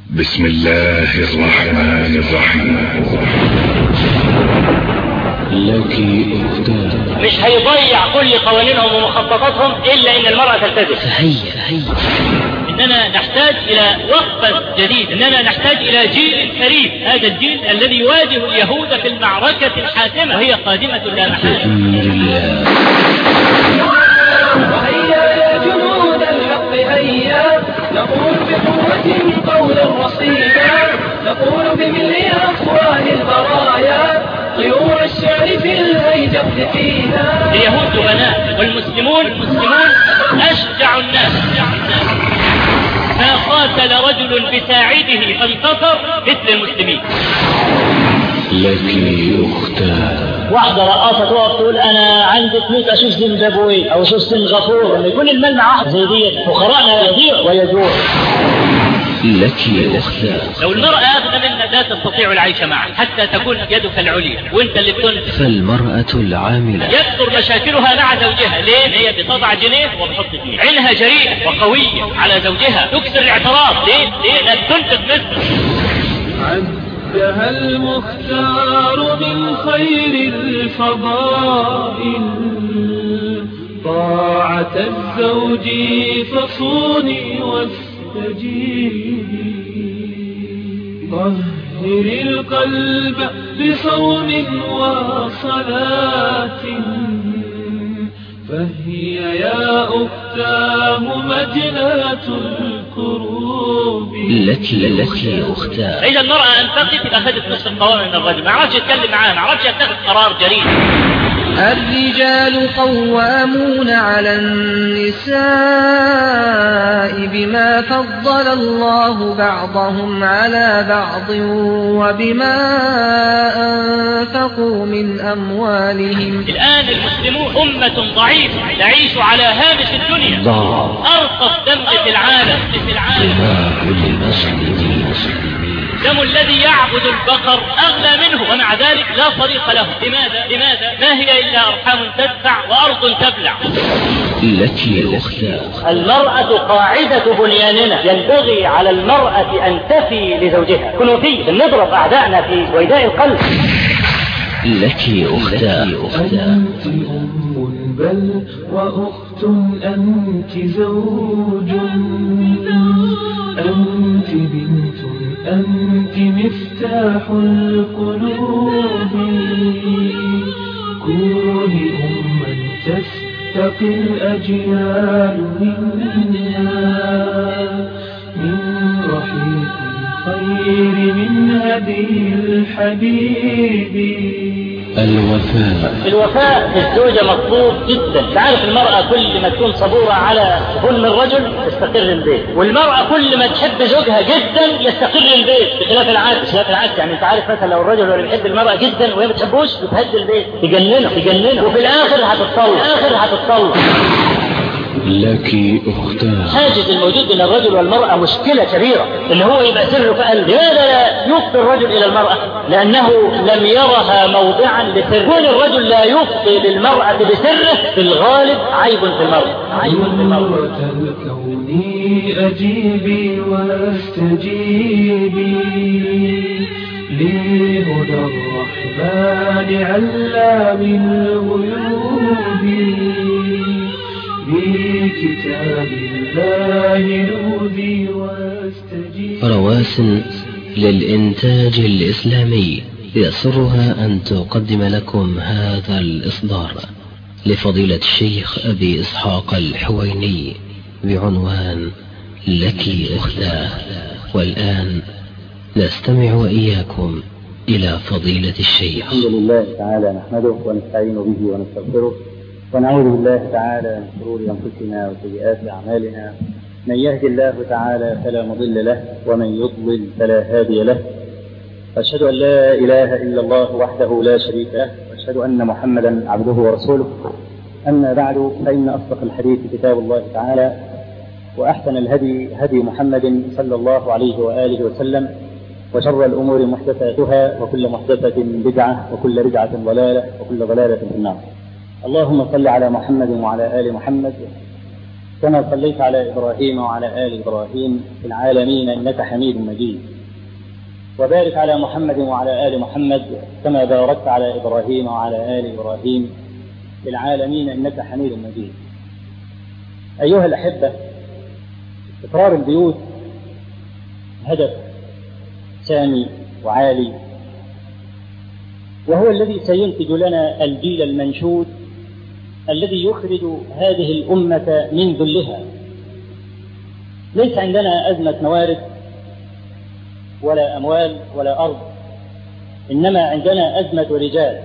بسم الله الرحمن الرحيم لك أختان مش هيضيع كل قوانينهم ومخططاتهم الا ان المرأة تلتزم فهيا هيا اننا نحتاج الى وقفة جديدة اننا نحتاج الى جيل فريد هذا الجيل الذي يواجه اليهود في المعركة الحاسمة وهي قادمة لا محالة بأمر الله وهيا يا جنود الحق هيا نقول بقوة قولا رصيدا نقول بملء أفواه البرايا طيور الشعر في الهيجة فيها اليهود بنات والمسلمون المسلمون اشجع الناس ما قاتل رجل بساعده فانتصر مثل المسلمين لك أختان واحدة رقاصة تقف تقول أنا عندي فلوس أشوف زيمبابوي أو أشوف سنغافورة لما يكون المال مع واحد زي دي فقراءنا يضيع ويجوع لك أختان لو المرأة أغنى منا لا تستطيع العيش معك حتى تكون يدك العليا وأنت اللي بتنفق فالمرأة العاملة يكثر مشاكلها مع زوجها ليه؟ هي بتضع جنيه وبتحط جنيه عينها جريئة وقوية على زوجها تكسر الاعتراض ليه؟ ليه؟ لأنك تنفق مثله عدها المختار من خير الفضائل طاعة الزوج فصوني واستجيبي طهر القلب بصوم وصلاة فهي يا أختاه مجناة الكروب لك لك أختان إذا المرأة أنفقت يبقى أخذت نصف القوام من الرجل ما عرفش يتكلم معاه ما عرفش يتخذ قرار جريء الرجال قوامون على النساء بما فضل الله بعضهم على بعض وبما أنفقوا من أموالهم الآن المسلمون أمة ضعيفة تعيش على هامش الدنيا ضاع أرقص دم في العالم في العالم دماء المسلمين دم الذي يعبد البقر أغلى منه ومع ذلك لا طريق له لماذا؟ لماذا؟ ما هي إلا أرحام تدفع وأرض تبلع لك أختان المرأة قاعدة بنياننا ينبغي على المرأة أن تفي لزوجها كنوفي نضرب أعدائنا في ويداء القلب لك أختان أختان أنت أم بل وأخت أنت زوج أنت بنت أنت مفتاح القلوب كوني أما تستقي الأجيال منها من رحيق الخير من هدي الحبيب الوفاء الوفاء في الزوجة مطلوب جدا تعرف المرأة كل ما تكون صبورة على ظلم الرجل تستقر البيت والمرأة كل ما تحب زوجها جدا يستقر البيت بخلاف العكس بخلاف العكس يعني انت عارف مثلا لو الرجل هو اللي بيحب المرأة جدا وهي ما بتحبوش بتهد البيت تجننه تجننه وفي الآخر هتتطلق في الآخر هتتطلق لك أختان حاجز الموجود بين الرجل والمرأة مشكلة كبيرة اللي هو يبقى سره في قلبه لماذا لا يفضي الرجل إلى المرأة لأنه لم يرها موضعا لسر كون الرجل لا يفضي للمرأة بسره في الغالب عيب في المرأة عيب في المرأة نورة الكون أجيبي واستجيبي لهدى الرحمن علام الغيوب بكتاب الله نودي واستجيبي رواسن للإنتاج الإسلامي يسرها أن تقدم لكم هذا الإصدار لفضيلة الشيخ أبي إسحاق الحويني بعنوان لك أختاه والآن نستمع وإياكم إلى فضيلة الشيخ الحمد لله تعالى نحمده ونستعين به ونستغفره ونعوذ بالله تعالى من شرور انفسنا وسيئات اعمالنا من يهد الله تعالى فلا مضل له ومن يضلل فلا هادي له أشهد أن لا إله إلا الله وحده لا شريك له وأشهد أن محمدا عبده ورسوله أما بعد فإن أصدق الحديث كتاب الله تعالى وأحسن الهدي هدي محمد صلى الله عليه وآله وسلم وشر الأمور محدثاتها وكل محدثة بدعة وكل بدعة ضلالة وكل ضلالة في النار اللهم صل على محمد وعلى آل محمد كما صليت على إبراهيم وعلى آل إبراهيم في العالمين إنك حميد مجيد وبارك على محمد وعلى آل محمد كما باركت على إبراهيم وعلى آل إبراهيم في العالمين إنك حميد مجيد أيها الأحبة استقرار البيوت هدف سامي وعالي وهو الذي سينتج لنا الجيل المنشود الذي يخرج هذه الأمة من ذلها ليس عندنا أزمة موارد ولا أموال ولا أرض إنما عندنا أزمة رجال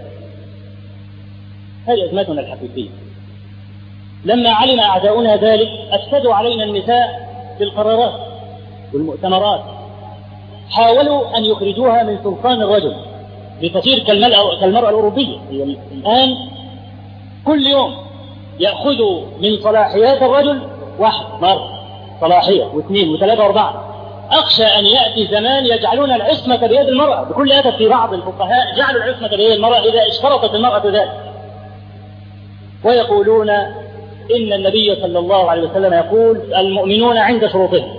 هذه أزمتنا الحقيقية لما علم أعداؤنا ذلك أفسدوا علينا النساء بالقرارات والمؤتمرات حاولوا أن يخرجوها من سلطان الرجل لتصير كالمرأة, كالمرأة الأوروبية هي الآن كل يوم يأخذوا من صلاحيات الرجل واحد مرة صلاحية واثنين وثلاثة وأربعة أخشى أن يأتي زمان يجعلون العصمة بيد المرأة بكل أدب في بعض الفقهاء جعلوا العصمة بيد المرأة إذا اشترطت المرأة ذلك ويقولون إن النبي صلى الله عليه وسلم يقول المؤمنون عند شروطهم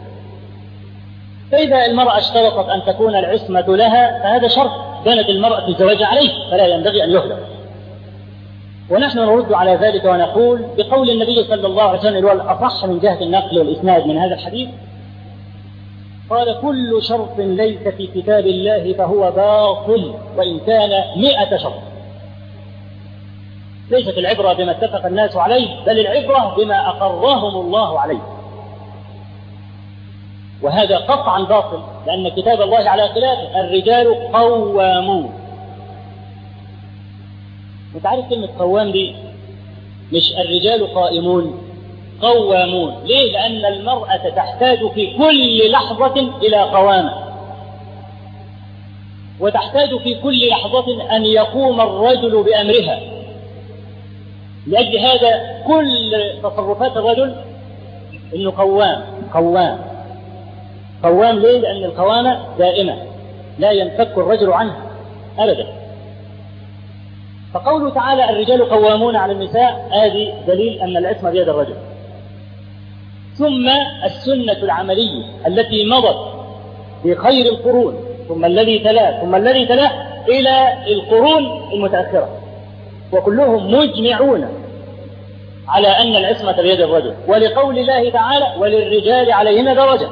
فإذا المرأة اشترطت أن تكون العصمة لها فهذا شرط بنت المرأة الزواج عليه فلا ينبغي أن يهدر ونحن نرد على ذلك ونقول بقول النبي صلى الله عليه وسلم هو الأصح من جهة النقل والإسناد من هذا الحديث قال كل شرط ليس في كتاب الله فهو باطل وإن كان مئة شرط ليست العبرة بما اتفق الناس عليه بل العبرة بما أقرهم الله عليه وهذا قطعا باطل لأن كتاب الله على خلافه الرجال قوامون انت عارف كلمة قوام دي مش الرجال قائمون قوامون ليه لأن المرأة تحتاج في كل لحظة إلى قوامة وتحتاج في كل لحظة أن يقوم الرجل بأمرها لأجل هذا كل تصرفات الرجل إنه قوام قوام قوام ليه؟ لأن القوامة دائمة لا ينفك الرجل عنها أبدا فقوله تعالى الرجال قوامون على النساء هذه دليل أن العصمة بيد الرجل ثم السنة العملية التي مضت في خير القرون ثم الذي تلاه ثم الذي تلاه إلى القرون المتأخرة وكلهم مجمعون على أن العصمة بيد الرجل ولقول الله تعالى وللرجال عليهن درجة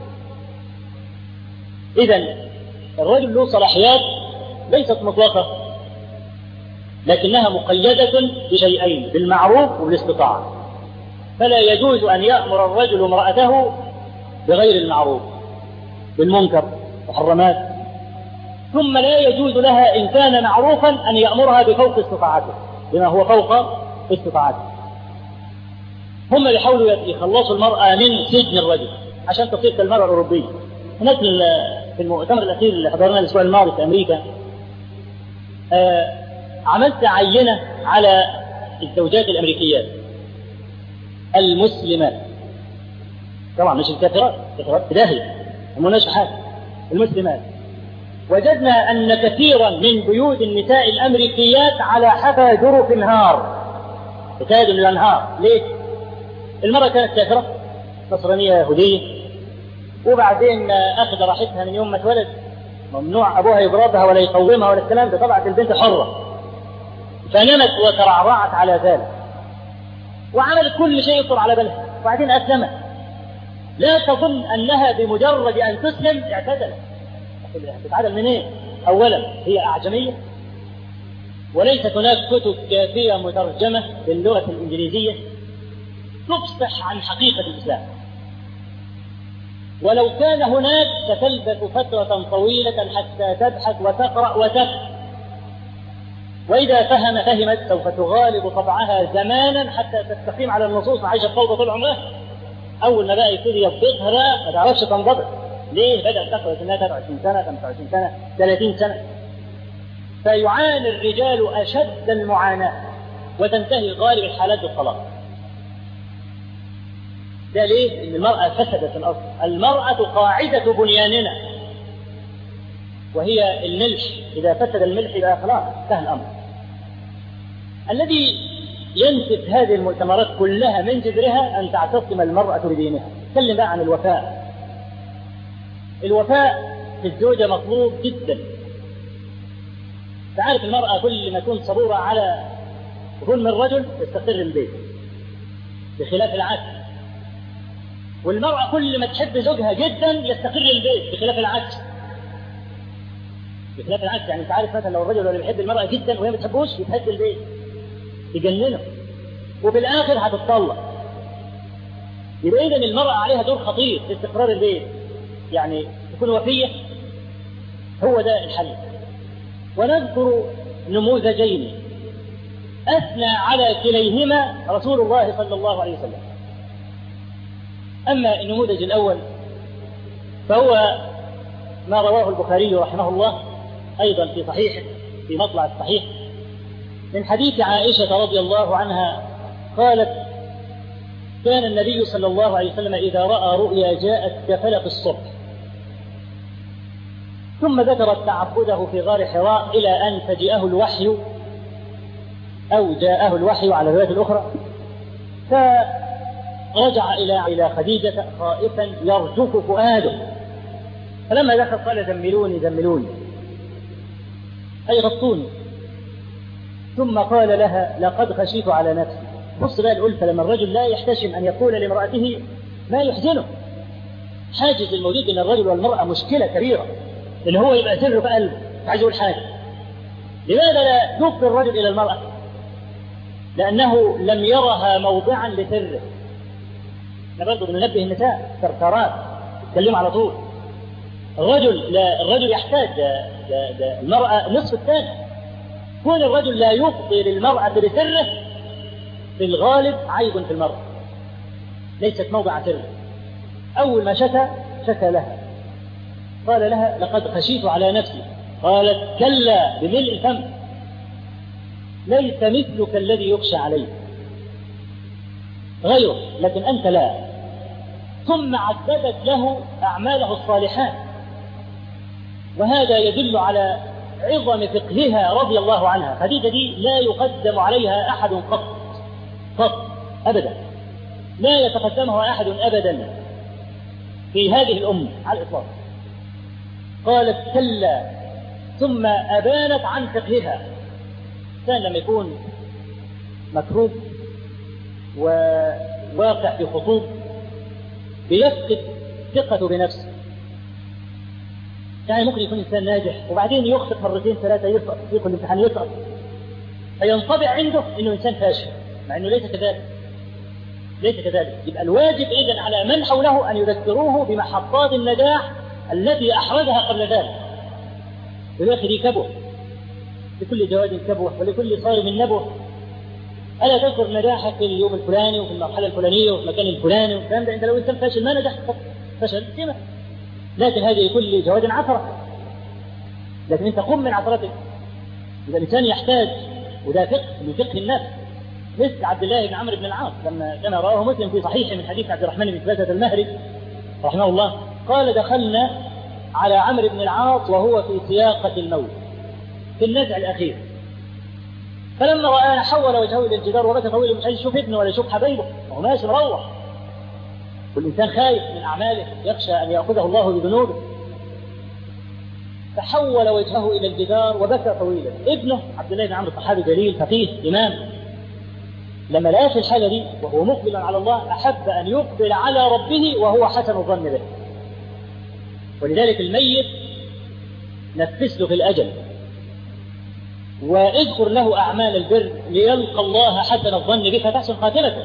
إذا الرجل له صلاحيات ليست مطلقة لكنها مقيدة بشيئين بالمعروف وبالاستطاعة فلا يجوز أن يأمر الرجل امرأته بغير المعروف بالمنكر محرمات ثم لا يجوز لها إن كان معروفا أن يأمرها بفوق استطاعته بما هو فوق استطاعته هم بيحاولوا يخلصوا المرأة من سجن الرجل عشان تصير كالمرأة الأوروبية هناك في المؤتمر الأخير اللي حضرناه الأسبوع الماضي في أمريكا آه عملت عينة على الزوجات الأمريكيات المسلمات طبعا مش الكافرات الكافرات بداهية ومناش حاجة المسلمات وجدنا أن كثيرا من بيوت النساء الأمريكيات على حفا جرف نهار تكاد من الأنهار ليه؟ المرأة كانت كافرة نصرانية يهودية وبعدين أخذ راحتها من يوم ما اتولد ممنوع أبوها يضربها ولا يقومها ولا الكلام ده طبعا البنت حرة فنمت وترعرعت على ذلك وعملت كل شيء يخطر على بالها وبعدين أسلمت لا تظن أنها بمجرد أن تسلم اعتدلت تتعدل منين؟ إيه؟ أولا هي أعجمية وليست هناك كتب كافية مترجمة باللغة الإنجليزية تفصح عن حقيقة الإسلام ولو كان هناك ستلبث فترة طويلة حتى تبحث وتقرأ وتفهم وإذا فهم فهمت سوف تغالب طبعها زمانا حتى تستقيم على النصوص عايشة فوضى طول عمرها أول ما بقى يبتدي يضبطها بقى ما تعرفش تنضبط ليه؟ بدأت تقرأ سنها 23 سنة 25 سنة 30 سنة فيعاني الرجال أشد المعاناة وتنتهي غالب الحالات بالطلاق ده ليه؟ إن المرأة فسدت الأصل المرأة قاعدة بنياننا وهي الملح إذا فسد الملح يبقى خلاص انتهى الأمر الذي ينسف هذه المؤتمرات كلها من جذرها أن تعتصم المرأة بدينها تكلم بقى عن الوفاء الوفاء في الزوجة مطلوب جدا تعرف المرأة كل ما تكون صبورة على ظلم الرجل يستقر البيت بخلاف العكس والمرأة كل ما تحب زوجها جدا يستقر البيت بخلاف العكس بخلاف العكس يعني انت عارف مثلا لو الرجل اللي بيحب المرأة جدا وهي ما بتحبوش يتهد البيت تجننه وفي الآخر هتتطلق يبقى إذا المرأة عليها دور خطير في استقرار البيت يعني تكون وفية هو ده الحل ونذكر نموذجين أثنى على كليهما رسول الله صلى الله عليه وسلم أما النموذج الأول فهو ما رواه البخاري رحمه الله أيضا في صحيحه في مطلع الصحيح من حديث عائشة رضي الله عنها قالت كان النبي صلى الله عليه وسلم إذا رأى رؤيا جاءت كفلق الصبح ثم ذكرت تعبده في غار حراء إلى أن فجئه الوحي أو جاءه الوحي على الرواية الأخرى فرجع إلى إلى خديجة خائفا يرجف فؤاده فلما دخل قال زملوني زملوني أي غطوني ثم قال لها لقد خشيت على نفسي بص بقى الألفة لما الرجل لا يحتشم أن يقول لامرأته ما يحزنه حاجز الموجود بين الرجل والمرأة مشكلة كبيرة اللي هو يبقى سره في قلبه عايز يقول حاجة لماذا لا يفضي الرجل إلى المرأة لأنه لم يرها موضعا لسره احنا برضه بننبه النساء كركرات يتكلموا على طول الرجل لا الرجل يحتاج ده ده ده المرأة نصف الثاني كون الرجل لا يفضي للمرأة بسره في الغالب عيب في المرأة ليست موضع سر أول ما شكى شكى لها قال لها لقد خشيت على نفسي قالت كلا بملء الفم ليس مثلك الذي يخشى عليه غيره لكن أنت لا ثم عددت له أعماله الصالحات وهذا يدل على عظم فقهها رضي الله عنها خديجة دي لا يقدم عليها أحد قط قط أبدا لا يتقدمها أحد أبدا في هذه الأمة على الإطلاق قالت كلا ثم أبانت عن فقهها كان لما يكون مكروب وواقع في خطوب بيفقد ثقته بنفسه يعني ممكن يكون انسان ناجح وبعدين يخطئ مرتين ثلاثه يسقط في كل امتحان يسقط فينطبع عنده انه انسان فاشل مع انه ليس كذلك ليس كذلك يبقى الواجب اذا على من حوله ان يذكروه بمحطات النجاح التي احرزها قبل ذلك ولكن كبوه لكل جواد كبوه ولكل صارم نبوه ألا تذكر نجاحك في اليوم الفلاني وفي المرحلة الفلانية وفي المكان الفلاني والكلام ده أنت لو إنسان فاشل ما نجحت فشل سمع لكن هذه لكل جواد عثرة لكن أنت قم من عثرتك إذا الإنسان يحتاج وده فقه من فقه النفس مثل عبد الله بن عمرو بن العاص لما كان رواه مسلم في صحيحه من حديث عبد الرحمن بن ثلاثة المهري رحمه الله قال دخلنا على عمرو بن العاص وهو في سياقة الموت في النزع الأخير فلما رآنا حول وجهه إلى الجدار وبكى طويل مش عايز يشوف ابنه ولا يشوف حبايبه وهو ماشي مروح والإنسان خايف من أعماله يخشى أن يأخذه الله بذنوبه فحول وجهه إلى الجدار وبكى طويلا ابنه عبد الله بن عمرو صحابي جليل فقيه إمام لما لقى في الحالة دي وهو مقبلا على الله أحب أن يقبل على ربه وهو حسن الظن به ولذلك الميت نفس له في الأجل واذكر له أعمال البر ليلقى الله حسن الظن بك فتحسن خاتمته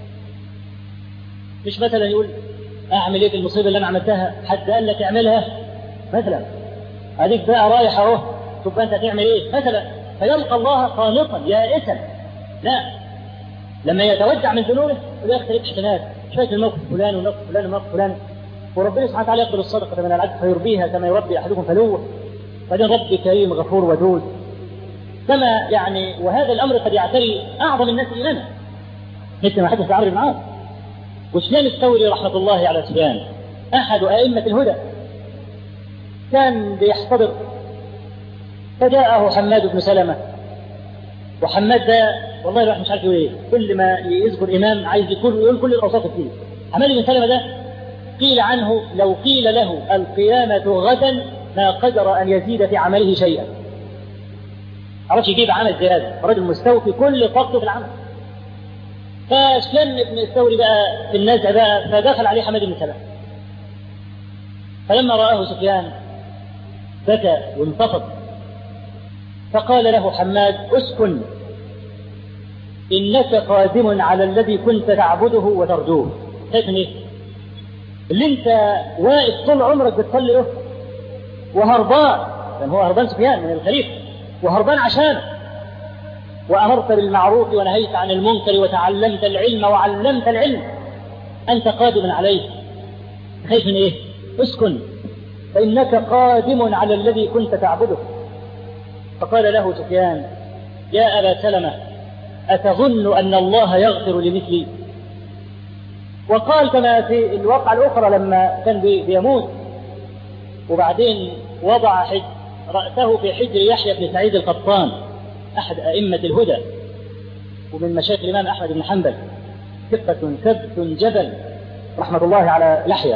مش مثلا يقول أعمل إيه في المصيبة اللي أنا عملتها حد قال لك اعملها مثلا هذيك بقى رايح أهو شوف أنت تعمل إيه مثلا فيلقى الله قانطا يائسا لا لما يتوجع من ذنوبه ويختلف حسنات شوية الموقف فلان والموقف فلان والموقف فلان وربنا سبحانه وتعالى يقبل الصدقة من العبد فيربيها كما يربي أحدكم فلوه بعدين ربي كريم غفور ودود كما يعني وهذا الامر قد يعتري اعظم الناس ايمانا مثل ما حدث لعمرو بن العاص وسفيان الثوري رحمه الله على سفيان احد ائمه الهدى كان بيحتضر فجاءه حماد بن سلمه وحماد ده والله الواحد مش عارف يقول ايه كل ما يذكر امام عايز يقول يقول كل الاوصاف فيه حماد بن سلمه ده قيل عنه لو قيل له القيامه غدا ما قدر ان يزيد في عمله شيئا عرفش يجيب عمل زياده رجل مستوفي كل طاقته في العمل فسلم ابن الثوري بقى في النزع بقى فدخل عليه حماد بن سلمه فلما رآه سفيان بكى وانتفض فقال له حماد اسكن إنك قادم على الذي كنت تعبده وترجوه شايف ايه؟ اللي انت واقف طول عمرك بتصلي له وهربان كان هو هربان سفيان من الخليفة وهربان عشانه وأمرت بالمعروف ونهيت عن المنكر وتعلمت العلم وعلمت العلم أنت قادم عليه خايف من إيه؟ اسكن فإنك قادم على الذي كنت تعبده فقال له سفيان يا أبا سلمة أتظن أن الله يغفر لمثلي وقال كما في الواقعة الأخرى لما كان بيموت وبعدين وضع حج رأسه في حجر يحيى بن سعيد القطان أحد أئمة الهدى ومن مشايخ الإمام أحمد بن حنبل ثقة ثبت جبل رحمة الله على لحية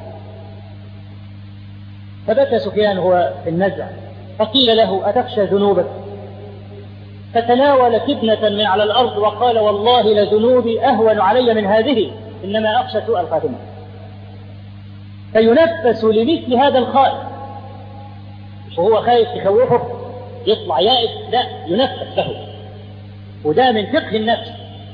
فبكى سفيان هو في النزع فقيل له أتخشى ذنوبك فتناول كبنة من على الأرض وقال والله لذنوبي أهون علي من هذه إنما أخشى سوء الخاتمة فينفس لمثل هذا الخائف وهو خايف يخوفه يطلع يائس لا ينفس له وده من فقه النفس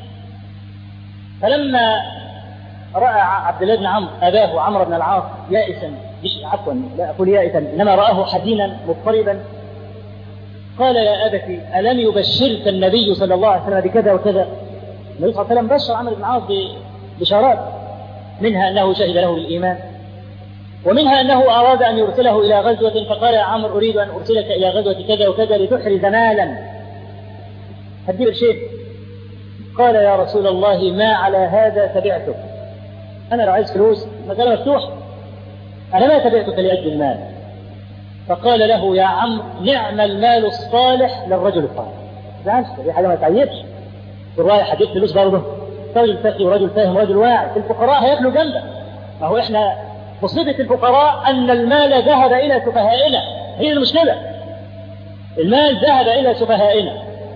فلما رأى عبد الله بن عمرو أباه عمرو بن العاص يائسا مش عفوا لا أقول يائسا إنما رآه حزينا مضطربا قال يا أبت ألم يبشرك النبي صلى الله عليه وسلم بكذا وكذا النبي صلى الله عليه وسلم بشر عمرو بن العاص ببشارات منها أنه شهد له بالإيمان ومنها أنه أراد أن يرسله إلى غزوة فقال يا عمرو أريد أن أرسلك إلى غزوة كذا وكذا لتحرز مالا هدير شيء قال يا رسول الله ما على هذا تبعتك أنا لو عايز فلوس مجال مفتوح أنا ما تبعتك لأجل المال فقال له يا عم نعم المال الصالح للرجل الصالح زعلش دي حاجة ما تعيبش الرايح هجيب فلوس برضه رجل فقي ورجل فاهم ورجل واعي الفقراء هياكلوا جنبك ما هو احنا مصيبة الفقراء أن المال ذهب إلى سفهائنا هي المشكلة المال ذهب إلى سفهائنا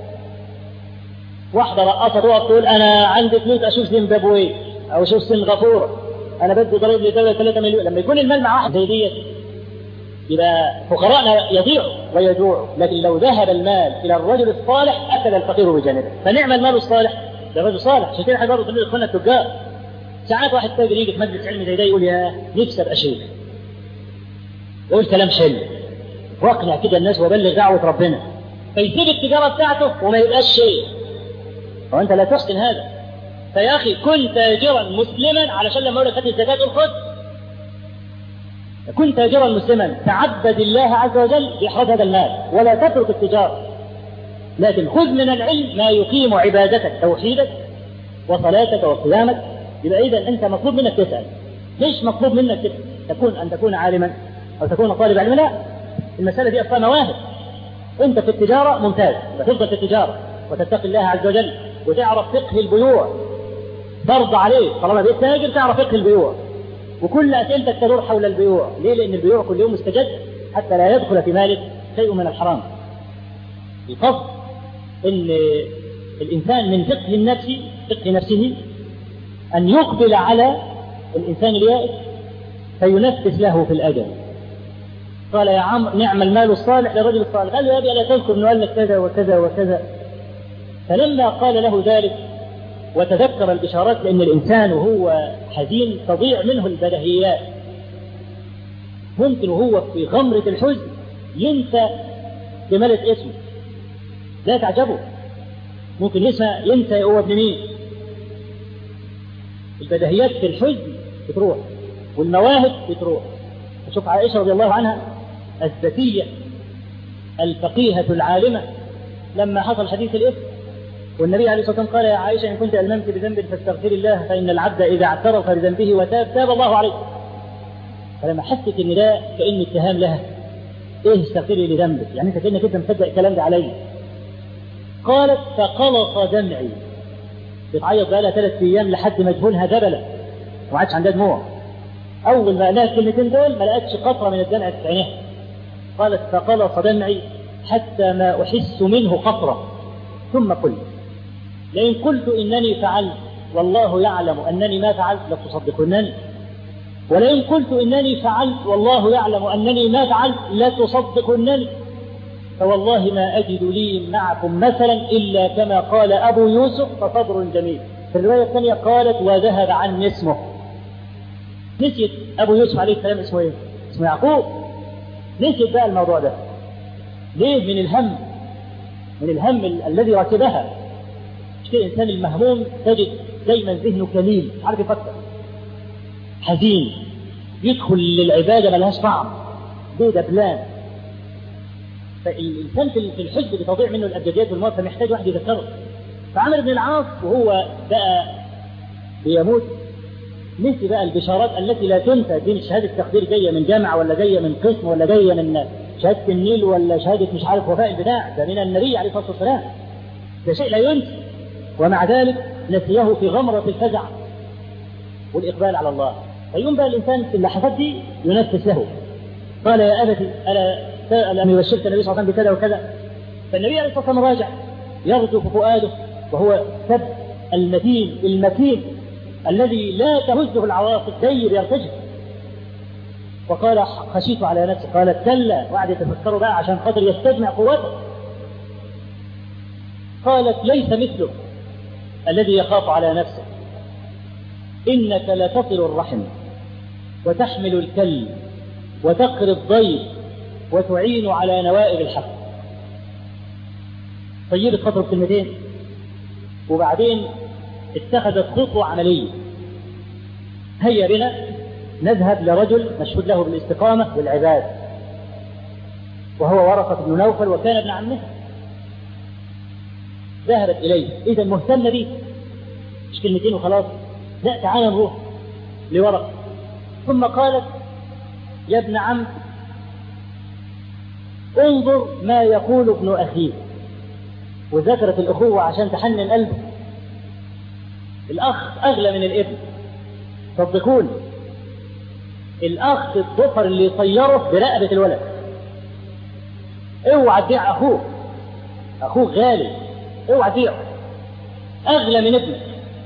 واحدة رقصة تقعد تقول أنا عندي فلوس أشوف زيمبابوي أو أشوف سنغافورة أنا بدي ضريب لي دولة 3 مليون لما يكون المال مع واحد زي ديت يبقى فقراءنا يضيعوا ويجوعوا لكن لو ذهب المال إلى الرجل الصالح أكل الفقير بجانبه فنعم المال الصالح ده رجل صالح عشان كده احنا برضه بنقول لاخواننا التجار ساعات واحد تاجر يجي في مجلس علمي زي ده يقول يا نفسي ابقى شيخ يقول كلام حلو واقنع كده الناس وبلغ دعوه ربنا فيسيب التجاره بتاعته وما يبقاش شيخ وانت لا تحسن هذا فيا اخي كن تاجرا مسلما علشان لما اقول لك هات الزكاه تقول خذ كن تاجرا مسلما تعبد الله عز وجل باحراز هذا المال ولا تترك التجاره لكن خذ من العلم ما يقيم عبادتك توحيدك وصلاتك وصيامك يبقى اذا انت مطلوب منك تسال ليش مطلوب منك تسال تكون ان تكون عالما او تكون طالب علم لا المساله دي اصلا مواهب انت في التجاره ممتاز بتفضل في التجاره وتتقي الله عز وجل وتعرف فقه البيوع فرض عليك طالما بقيت تاجر تعرف فقه البيوع وكل اسئلتك تدور حول البيوع ليه لان البيوع كل يوم مستجد حتى لا يدخل في مالك شيء من الحرام القصد ان الانسان من فقه النفس فقه نفسه ان يقبل على الانسان اليائس فينفس له في الاجل قال يا عمرو نعم المال الصالح للرجل الصالح قال له يا ابي الا تذكر انه قال لك كذا وكذا وكذا فلما قال له ذلك وتذكر البشارات لان الانسان وهو حزين تضيع منه البدهيات ممكن وهو في غمرة الحزن ينسى جمالة اسمه لا تعجبوا ممكن ينسى ينسى هو ابن مين البدهيات في الحزن بتروح والمواهب بتروح شوف عائشة رضي الله عنها الذكية الفقيهة العالمة لما حصل حديث الإثم والنبي عليه الصلاة والسلام قال يا عائشة إن كنت ألممت بذنب فاستغفري الله فإن العبد إذا اعترف بذنبه وتاب تاب الله عليه فلما حست إن ده كأن اتهام لها إيه استغفري لذنبك يعني أنت كأنك أنت مصدق الكلام ده علي قالت فقلص دمعي بتعيط بقى لها ثلاث ايام لحد ما دهونها دبله وما عادش عندها دموع اول ما قالها الكلمتين دول ما لقتش قطره من الدمع في عينيها قالت فقلص دمعي حتى ما احس منه قطره ثم قلت لئن قلت انني فعلت والله يعلم انني ما فعلت لتصدقنني ولئن قلت انني فعلت والله يعلم انني ما فعلت لتصدقنني فوالله ما أجد لي معكم مثلا إلا كما قال أبو يوسف فصبر جميل في الرواية الثانية قالت وذهب عني اسمه نسيت أبو يوسف عليه السلام اسمه إيه؟ اسمه يعقوب نسيت بقى الموضوع ده ليه من الهم من الهم ال- الذي ركبها مش كده الإنسان المهموم تجد دايما ذهنه كليل مش عارف يفكر حزين يدخل للعبادة ملهاش طعم ده دبلان فالانسان في في الحزب بتضيع منه الابجديات والموت فمحتاج واحد يذكره فعمرو بن العاص وهو بقى بيموت نسي بقى البشارات التي لا تنسى دي مش شهاده تقدير جايه من جامعه ولا جايه من قسم ولا جايه من شهاده النيل ولا شهاده مش عارف وفاء البداع ده من النبي عليه الصلاه والسلام ده شيء لا ينسى ومع ذلك نسيه في غمره الفزع والاقبال على الله فيقوم بقى الانسان في اللحظات دي ينفس له قال يا ابتي الا ألم يبشرك النبي صلى الله عليه وسلم بكذا وكذا فالنبي عليه الصلاه والسلام راجع يغدو فؤاده وهو سب المتين المتين الذي لا تهزه العواصف دير يرتجف وقال خشيت على نفسي قال كلا وقعد يتفكروا بقى عشان خاطر يستجمع قوته قالت ليس مثلك الذي يخاف على نفسه انك لتصل الرحم وتحمل الكل وتقري الضيف وتعين على نوائب الحق طيبت خطوة كلمتين وبعدين اتخذت خطوة عملية هيا بنا نذهب لرجل مشهود له بالاستقامة والعباد وهو ورقة بن نوفل وكان ابن عمها ذهبت إليه إذا مهتمة به مش كلمتين وخلاص لا تعال نروح لورقة ثم قالت يا ابن عم انظر ما يقول ابن أخيه وذكرت الأخوة عشان تحنن قلبه الأخ أغلى من الابن صدقوني الأخ الضفر اللي يطيره برقبة الولد اوعى تبيع أخوك أخوك غالي اوعى تبيعه أغلى من ابنك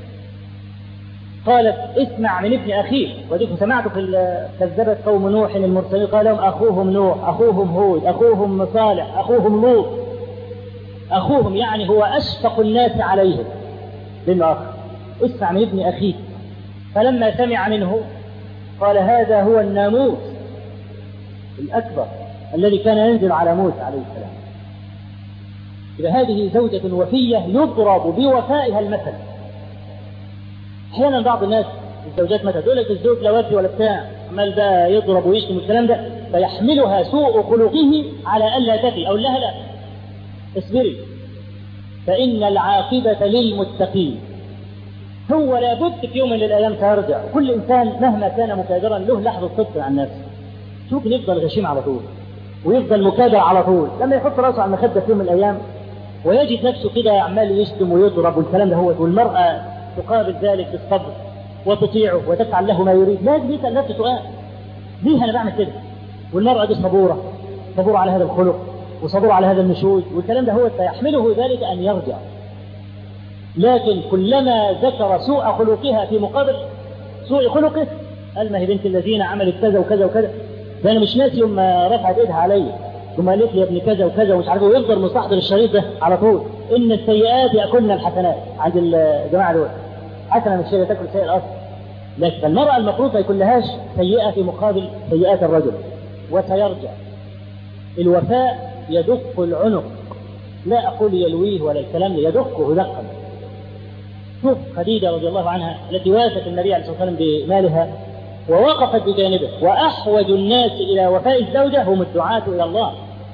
قالت اسمع من ابن أخيك وديك سمعت في كذبت قوم نوح المرسلين قال لهم أخوهم نوح أخوهم هود أخوهم صالح أخوهم لوط أخوهم يعني هو أشفق الناس عليهم لأنه أخ اسمع من ابن أخيك فلما سمع منه قال هذا هو الناموس الأكبر الذي كان ينزل على موسى عليه السلام إذا هذه زوجة وفية يضرب بوفائها المثل أحيانا بعض الناس الزوجات مثلا تقول لك الزوج لا وفي ولا بتاع عمال بقى يضرب ويشتم الكلام ده فيحملها سوء خلقه على ألا تفي أو لها لا اصبري فإن العاقبة للمتقين هو لابد في يوم من الأيام سيرجع كل إنسان مهما كان مكابرا له لحظة صدق عن نفسه شوف يفضل غشيم على طول ويفضل مكابر على طول لما يحط راسه على المخدة في يوم من الأيام ويجد نفسه كده عمال يشتم ويضرب والكلام ده هو والمرأة تقابل ذلك بالصبر وتطيعه وتفعل له ما يريد لازم يسأل نفسه سؤال ليه أنا بعمل كده والمرأة دي صبورة صبورة على هذا الخلق وصبورة على هذا النشوز والكلام ده هو فيحمله ذلك أن يرجع لكن كلما ذكر سوء خلقها في مقابل سوء خلقه قال ما هي بنت الذين عملت كذا وكذا وكذا ده انا مش ناسي يوم ما رفعت ايدها عليا ثم قالت لي يا ابن كذا وكذا ومش عارف ويفضل مستحضر الشريط ده على طول ان السيئات ياكلن الحسنات عند الجماعه دول حسنه من الشيء تاكل سيء الاصل لكن المراه المفروض ما يكون لهاش سيئه في مقابل سيئات الرجل وسيرجع الوفاء يدق العنق لا اقول يلويه ولا الكلام ده يدقه دقا شوف خديجة رضي الله عنها التي وافت النبي عليه الصلاة والسلام بمالها ووقفت بجانبه وأحوج الناس إلى وفاء الزوجة هم الدعاة إلى الله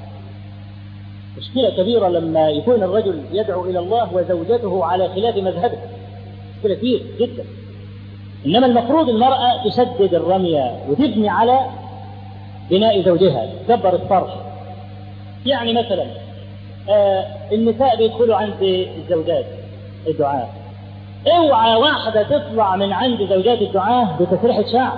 مشكلة كبيرة لما يكون الرجل يدعو إلى الله وزوجته على خلاف مذهبه مشكلة كبيرة جدا إنما المفروض المرأة تسدد الرمية وتبني على بناء زوجها تكبر الطرح يعني مثلا آه النساء بيدخلوا عند الزوجات الدعاء اوعى واحدة تطلع من عند زوجات الدعاء بتسريحة شعر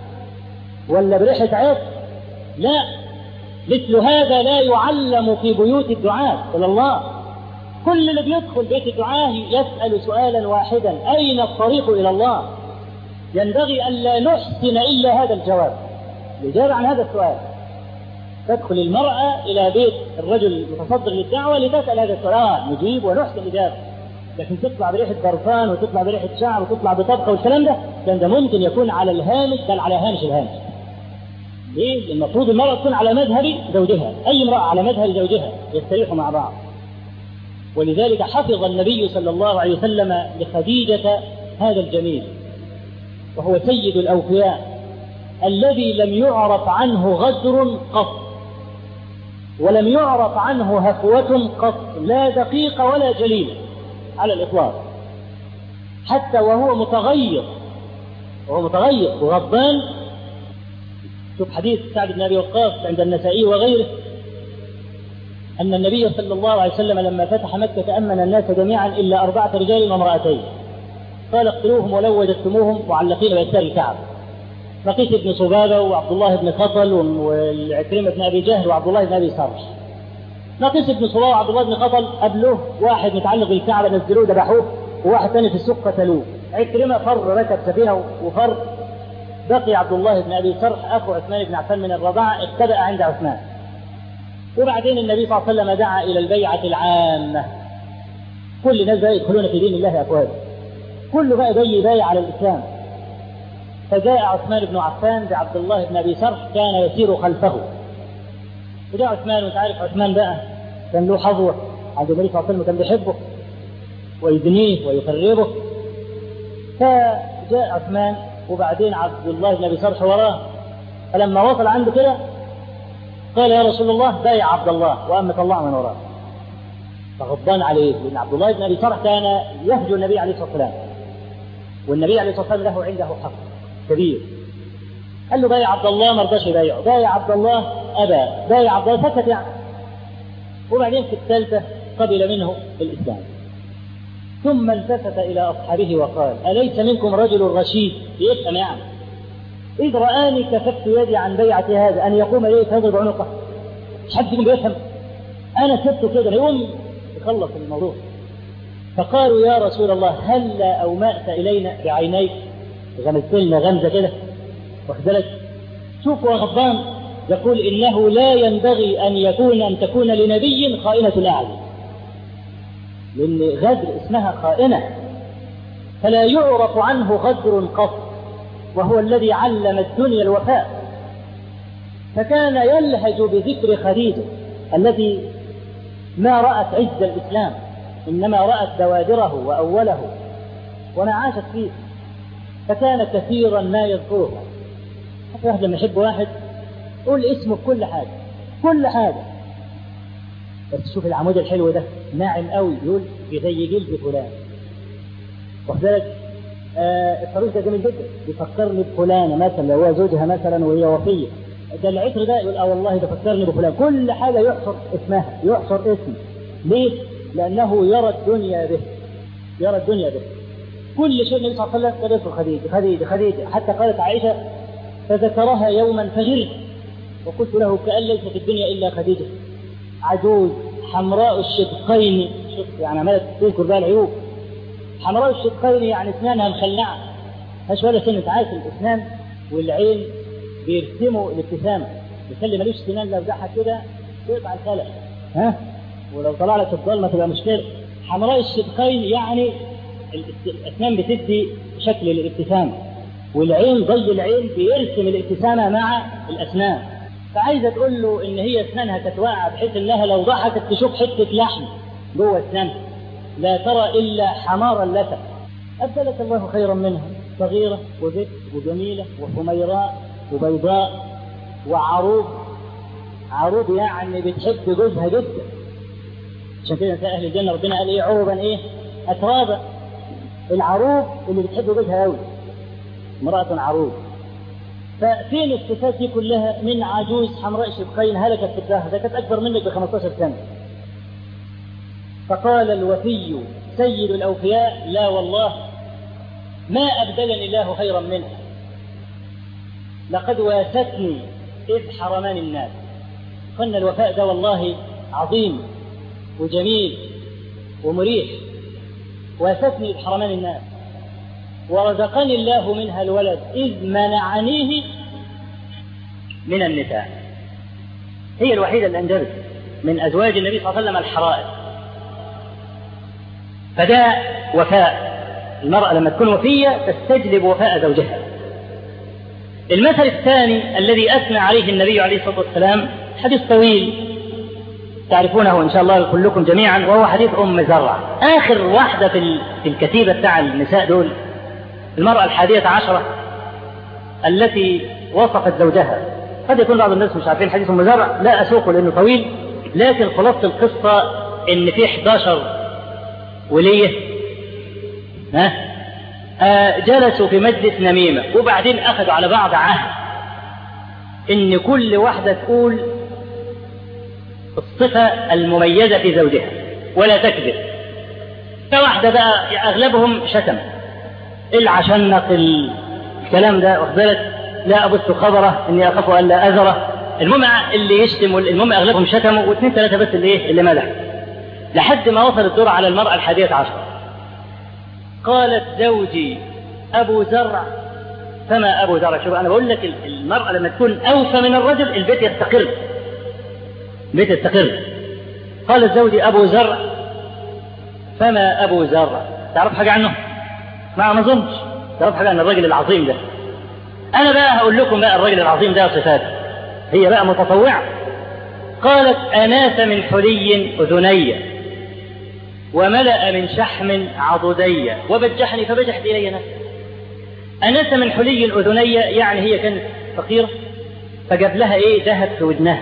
ولا بريحة عطر لا مثل هذا لا يعلم في بيوت الدعاة إلى الله كل اللي بيدخل بيت الدعاة يسأل سؤالا واحدا أين الطريق إلى الله ينبغي ألا نحسن إلا هذا الجواب الإجابة عن هذا السؤال تدخل المرأة إلى بيت الرجل المتصدر للدعوة لتسأل هذا السؤال نجيب ونحسن الإجابة لكن تطلع بريحة برفان وتطلع بريحة شعر وتطلع بطبخة والكلام ده كان ده ممكن يكون على الهامش بل على هامش الهامش ليه؟ المفروض المرأة تكون على مذهب زوجها أي امرأة على مذهب زوجها يستريحوا مع بعض ولذلك حفظ النبي صلى الله عليه وسلم لخديجة هذا الجميل وهو سيد الأوفياء الذي لم يعرف عنه غدر قط ولم يعرف عنه هفوة قط لا دقيقة ولا جليلة على الإطلاق حتى وهو متغير وهو متغير وغضبان شوف حديث سعد بن أبي وقاص عند النسائي وغيره أن النبي صلى الله عليه وسلم لما فتح مكة أمن الناس جميعا إلا أربعة رجال وامرأتين قال اقتلوهم ولو وجدتموهم معلقين بأستار الكعبة لقيت ابن صبابة وعبد الله بن خطل والعكرمة بن أبي جهل وعبد الله بن أبي صرح لقيت ابن صبابة وعبد الله بن خطل قبله واحد متعلق بالكعبة نزلوه ذبحوه وواحد ثاني في السوق قتلوه عكرمة فر ركب سفينة وفر بقي عبد الله بن أبي صرح أخو عثمان بن عفان من الرضاعة اختبأ عند عثمان وبعدين النبي صلى الله عليه وسلم دعا إلى البيعة العامة كل الناس بقى يدخلون في دين الله أفواجا كله بقى جاي يبايع على الإسلام فجاء عثمان بن عفان بعبد الله بن أبي صرح كان يسير خلفه وجاء عثمان وانت عارف عثمان بقى كان له حظوة عند النبي صلى الله عليه وسلم كان بيحبه ويدنيه ويقربه فجاء عثمان وبعدين عبد الله بن ابي صرح وراه فلما وصل عنده كده قال يا رسول الله بايع عبد الله وأما طلع من وراه فغضبان عليه لأن عبد الله بن أبي صرح كان يهجو النبي عليه الصلاة والسلام والنبي عليه الصلاة والسلام له عنده حق كبير قال له بايع عبد الله ما رضاش يبايعه بايع عبد الله أبى بايع عبد الله سكت يعني وبعدين في الثالثة قبل منه الإسلام ثم التفت إلى أصحابه وقال أليس منكم رجل رشيد يفهم يعني إذ رآني كففت يدي عن بيعة هذا أن يقوم إليه فيضرب عنقه مش حد فيكم بيفهم أنا سبته كده يقوم يخلص الموضوع فقالوا يا رسول الله هل أومأت إلينا بعينيك غمزت لنا غمزة كده واخد بالك شوف يا غضبان يقول إنه لا ينبغي أن يكون أن تكون لنبي خائنة الأعين لأن غدر اسمها خائنة فلا يعرف عنه غدر قط وهو الذي علم الدنيا الوفاء فكان يلهج بذكر خديجة التي ما رأت عز الإسلام إنما رأت بوادره وأوله وما عاشت فيه فكان كثيرا ما يذكرها حتى واحد لما يحب واحد قول اسمه بكل حاجة كل حاجة بس شوف العمود الحلو ده ناعم قوي يقول زي جلد فلان واخد بالك آه الطريق ده جميل جدا بيفكرني بفلانه مثلا لو هو زوجها مثلا وهي وفيه ده العطر ده يقول اه والله ده فكرني بفلان كل حاجه يحصر اسمها يحصر اسم ليه؟ لانه يرى الدنيا به يرى الدنيا به كل شيء النبي صلى الله عليه وسلم كان يذكر خديجه خديجه خديجه حتى قالت عائشه فذكرها يوما فجرت وقلت له كأن ليس في الدنيا الا خديجه عجوز حمراء الشدقين شوف يعني عماله تذكر بقى العيوب حمراء الشدقين يعني اسنانها مخلعه مش ولا سنة عارف الاسنان والعين بيرسموا الابتسامه يخلي ملوش سنان لو ضحك كده يقطع الخلق ها ولو طلع لك الضلمه تبقى مشكله حمراء الشدقين يعني الاسنان بتدي شكل الابتسامه والعين ضي العين بيرسم الابتسامه مع الاسنان فعايزه تقول له ان هي اسنانها كانت واقعه بحيث انها لو ضحكت تشوف حته لحم جوه اسنانها لا ترى الا حمارا لك ابدلك الله خيرا منها صغيره وبكر وجميله وحميراء وبيضاء وعروض عروض يعني بتحب جوزها جدا عشان كده اهل الجنه ربنا قال ايه عربا ايه اترابا العروض اللي بتحب جوزها قوي امراه عروض ففين الصفات دي كلها من عجوز حمراء شدقين هلكت في الدهر ده كانت اكبر منك ب 15 سنه فقال الوفي سيد الأوفياء لا والله ما أبدلني الله خيرا منه لقد واستني إذ حرمان الناس قلنا الوفاء ده والله عظيم وجميل ومريح واستني إذ حرمان الناس ورزقني الله منها الولد إذ منعنيه من النساء هي الوحيدة اللي أنجبت من أزواج النبي صلى الله عليه وسلم الحرائر فده وفاء المرأة لما تكون وفية تستجلب وفاء زوجها المثل الثاني الذي أثنى عليه النبي عليه الصلاة والسلام حديث طويل تعرفونه إن شاء الله كلكم جميعا وهو حديث أم زرع آخر واحدة في في الكتيبة بتاع النساء دول المرأة الحادية عشرة التي وصفت زوجها قد يكون بعض الناس مش عارفين حديث أم زرع لا أسوقه لأنه طويل لكن خلاصة القصة إن في 11 ولية ها آه جلسوا في مجلس نميمة وبعدين أخذوا على بعض عهد إن كل واحدة تقول الصفة المميزة في زوجها ولا تكذب فواحدة بقى أغلبهم شتم العشنق الكلام ده واخد بالك لا أبث خبره إني أخاف ألا أذره المهم اللي يشتم المهم أغلبهم شتموا واثنين ثلاثة بس اللي إيه اللي مدح لحد ما وصل الدور على المرأة الحادية عشر قالت زوجي أبو زرع فما أبو زرع شوف أنا بقول لك المرأة لما تكون أوفى من الرجل البيت يستقر البيت يستقر قالت زوجي أبو زرع فما أبو زرع تعرف حاجة عنه؟ ما ما أظنش تعرف حاجة عن الرجل العظيم ده أنا بقى هقول لكم بقى الرجل العظيم ده صفاته هي بقى متطوعة قالت أناس من حلي أذني وملأ من شحم عضدي وبجحني فبجحت إلي نفسي أناس من حلي أذني يعني هي كانت فقيرة فجاب لها إيه ذهب في ودنها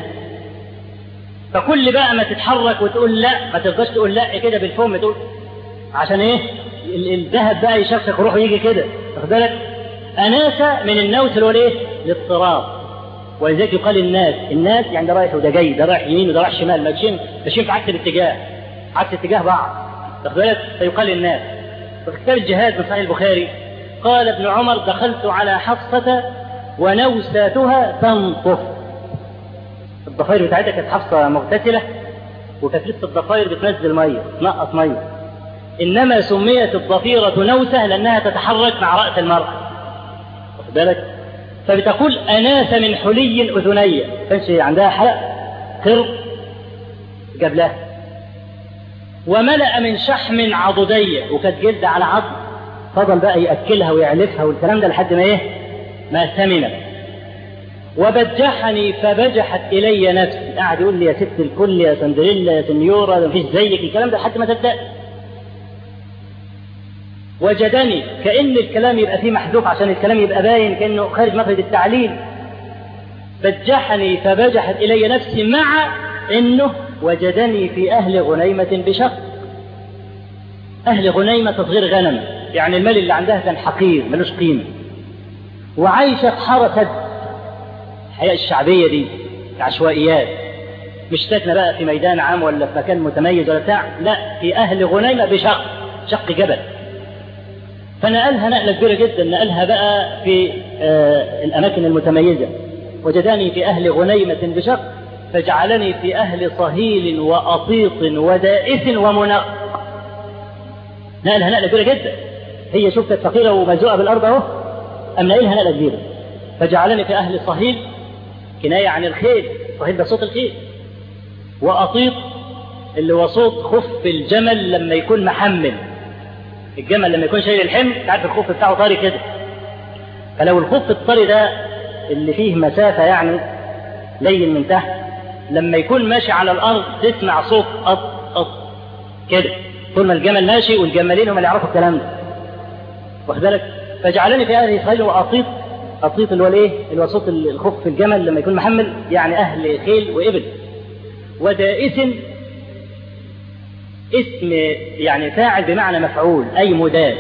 فكل بقى ما تتحرك وتقول لا ما ترضاش تقول لا كده بالفم تقول عشان ايه الذهب بقى يشخشخ وروحه يجي كده واخد بالك أناسة من النوس اللي هو الايه الاضطراب ولذلك يقال الناس الناس يعني ده رايح وده جاي ده رايح يمين وده رايح شمال ماشيين ماشيين في عكس الاتجاه عكس اتجاه بعض واخد بالك فيقال الناس وفي كتاب الجهاد من صحيح البخاري قال ابن عمر دخلت على حفصة ونوساتها تنطف الضفاير بتاعتها كانت حفصة مغتسلة وكانت لسه الضفاير بتنزل مية تنقص مية إنما سميت الضفيرة نوسة لأنها تتحرك مع رأس المرأة واخد بالك فبتقول أناس من حلي أذني كانش عندها حلق قرب جاب لها وملأ من شحم عضدية وكانت جلد على عظم فضل بقى يأكلها ويعلفها والكلام ده لحد ما إيه ما ثمنت وبجحني فبجحت إلي نفسي قاعد يقول لي يا ست الكل يا سندريلا يا سنيورا ده مفيش زيك الكلام ده لحد ما صدقت وجدني كأن الكلام يبقى فيه محذوف عشان الكلام يبقى باين كأنه خارج مخرج التعليل بجحني فبجحت إلي نفسي مع أنه وجدني في أهل غنيمة بشق أهل غنيمة تصغير غنم يعني المال اللي عندها كان حقير ملوش قيمة وعايشة في حارة سد الحياة الشعبية دي العشوائيات مش ساكنة بقى في ميدان عام ولا في مكان متميز ولا بتاع لا في أهل غنيمة بشق شق جبل فنقلها نقلة كبيرة جدا نقلها بقى في آه الأماكن المتميزة وجداني في أهل غنيمة بشق فجعلني في أهل صهيل وأطيط ودائس ومنق نقلها نقلة كبيرة جدا هي شفت فقيرة ومزوقة بالأرض أهو أم نقلها نقلة كبيرة فجعلني في أهل صهيل كناية عن الخيل صهيل ده صوت الخيل وأطيط اللي هو صوت خف الجمل لما يكون محمل الجمل لما يكون شايل الحمل تعرف الخف بتاعه طري كده فلو الخف الطري ده اللي فيه مسافة يعني لين من تحت لما يكون ماشي على الأرض تسمع صوت أط أط كده طول ما الجمل ماشي والجمالين هم اللي يعرفوا الكلام ده واخد بالك فجعلني في أهل إسرائيل وأطيط أطيط اللي هو الإيه؟ اللي هو صوت الخف في الجمل لما يكون محمل يعني أهل خيل وإبل ودائس اسم يعني فاعل بمعنى مفعول أي مداس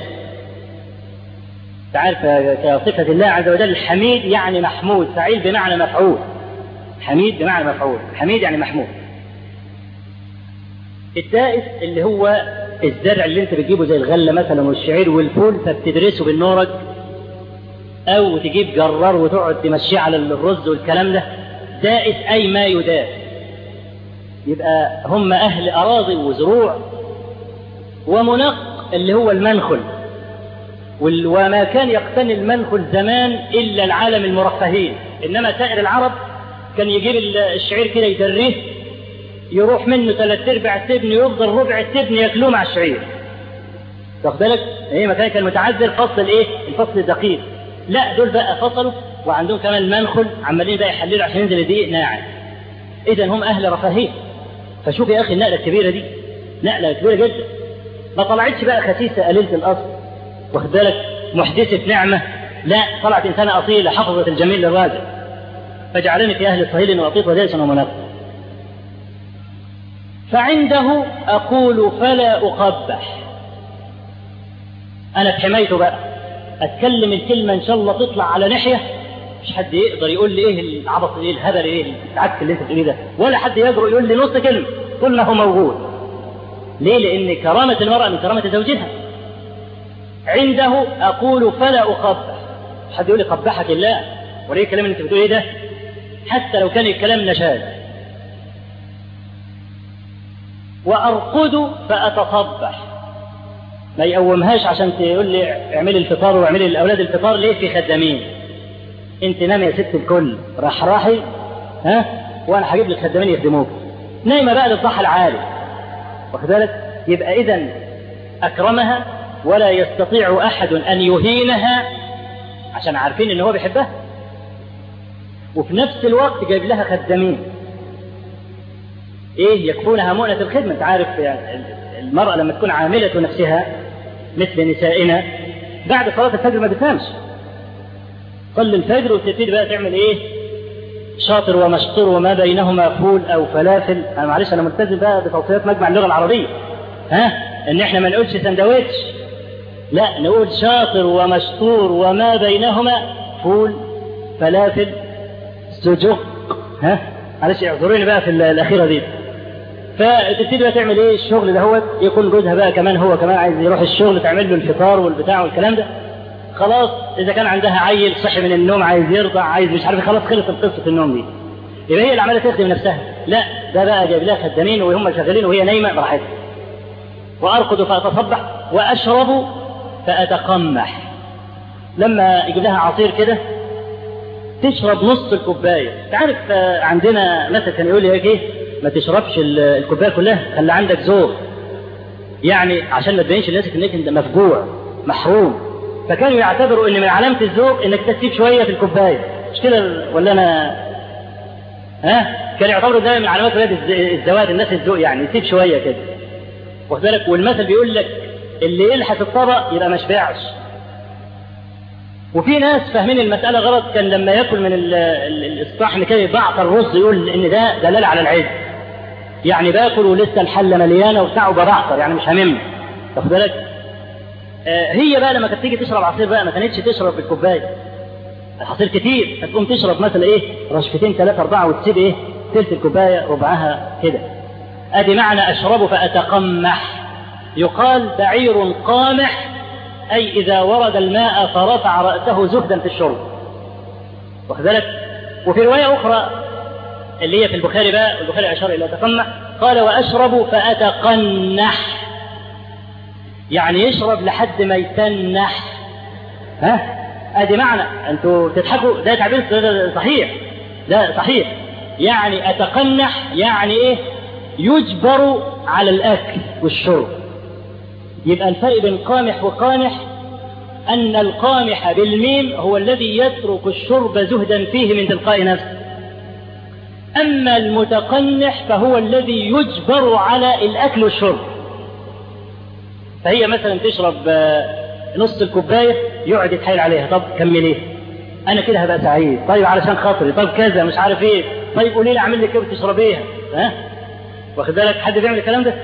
تعرف كصفة الله عز وجل حميد يعني محمود فعيل بمعنى مفعول حميد بمعنى مفعول حميد يعني محمود الدائس اللي هو الزرع اللي انت بتجيبه زي الغله مثلا والشعير والفول فبتدرسه بالنورج او تجيب جرار وتقعد تمشيه على الرز والكلام ده دائس اي ما يداس يبقى هم اهل اراضي وزروع ومنق اللي هو المنخل وال- وما كان يقتني المنخل زمان الا العالم المرفهين انما سائر العرب كان يجيب ال- الشعير كده يدريه يروح منه ثلاث ارباع التبن يفضل ربع التبن ياكلوه مع الشعير واخد بالك ايه مكان كان متعذر فصل الايه الفصل الدقيق لا دول بقى فصلوا وعندهم كمان المنخل عمالين بقى يحللوا عشان ينزل الدقيق ناعم اذا هم اهل رفاهيه فشوف يا اخي النقله الكبيره دي نقله كبيره جدا ما طلعتش بقى خسيسه قليله الاصل واخد بالك محدثه نعمه لا طلعت انسانه اصيله حفظت الجميل للراجل فجعلني في اهل صهيل واطيط ودائس ومنافق فعنده اقول فلا اقبح انا في حمايته بقى اتكلم الكلمه ان شاء الله تطلع على ناحيه مش حد يقدر يقول لي ايه العبط ايه الهبل ايه العك اللي انت بتقوليه ده ولا حد يجرؤ يقول لي نص كلمه طول ما هو موجود ليه لان كرامه المراه من كرامه زوجها عنده اقول فلا اقبح مش حد يقول لي قبحك الله وليه الكلام اللي انت بتقول ايه ده حتى لو كان الكلام نشاز وارقد فاتصبح ما يقومهاش عشان تقول لي اعملي الفطار واعملي الاولاد الفطار ليه في خدامين انت نام يا ست الكل راح راحي ها وانا هجيب لك خدامين يخدموك نايمه بقى للضحى العالي واخد بالك يبقى اذا اكرمها ولا يستطيع احد ان يهينها عشان عارفين ان هو بيحبها وفي نفس الوقت جايب لها خدامين ايه يكفونها مؤنة الخدمة انت عارف يعني المرأة لما تكون عاملة نفسها مثل نسائنا بعد صلاة الفجر ما بتنامش صلي الفجر وتبتدي بقى تعمل ايه شاطر ومشطور وما بينهما فول او فلافل انا معلش انا ملتزم بقى بتوصيات مجمع اللغه العربيه ها ان احنا ما نقولش سندوتش لا نقول شاطر ومشطور وما بينهما فول فلافل سجق ها معلش اعذروني بقى في الاخيره دي فتبتدي بقى تعمل ايه الشغل دهوت يكون جوزها بقى كمان هو كمان عايز يروح الشغل تعمل له الفطار والبتاع والكلام ده خلاص اذا كان عندها عيل صحي من النوم عايز يرضع عايز مش عارف خلاص خلصت قصه النوم دي يبقى هي اللي عماله تخدم نفسها لا ده بقى جايب لها خدامين وهم شغالين وهي نايمه براحتها وارقد فاتصبح واشرب فاتقمح لما يجيب لها عصير كده تشرب نص الكوبايه تعرف آه، عندنا مثلا كان يقول لي هيك ايه ما تشربش ال- الكوبايه كلها خلي عندك ذوق يعني عشان ما تبينش لنفسك انك انت مفجوع محروم فكانوا يعتبروا ان من علامه الذوق انك تسيب شويه في الكوبايه مش كده ولا انا ها كان يعتبروا ده من علامات ولاد الز- الزواج الناس الذوق يعني يسيب شويه كده واخد بالك والمثل بيقول لك اللي يلحس الطبق يبقى ما شبعش وفي ناس فاهمين المسألة غلط كان لما ياكل من ال- ال- الصحن كده يبعثر الرز يقول إن ده دلالة على العز. يعني باكل ولسه الحلة مليانة وبتاع وببعثر يعني مش هاممني. واخد بالك؟ آه هي بقى لما كانت تيجي تشرب عصير بقى ما كانتش تشرب بالكوباية. العصير كتير فتقوم تشرب مثلا ايه رشفتين ثلاثة أربعة وتسيب ايه ثلث الكوباية ربعها كده. أدي معنى أشرب فأتقمح. يقال بعير قامح أي إذا ورد الماء فرفع رأسه زهدا في الشرب واخد بالك وفي رواية أخرى اللي هي في البخاري بقى البخاري أشار إلى تقنح قال وأشرب فأتقنح يعني يشرب لحد ما يتنح ها ادي معنى انتوا بتضحكوا ده تعبير صحيح ده صحيح يعني اتقنح يعني ايه يجبر على الاكل والشرب يبقى الفرق بين قامح وقانح أن القامح بالميم هو الذي يترك الشرب زهدا فيه من تلقاء نفسه أما المتقنح فهو الذي يجبر على الأكل والشرب فهي مثلا تشرب نص الكوباية يقعد يتحايل عليها طب كمليه أنا كده هبقى سعيد طيب علشان خاطري طب كذا مش عارف إيه طيب قولي لي أعمل لك إيه وتشربيها ها واخد بالك حد بيعمل الكلام ده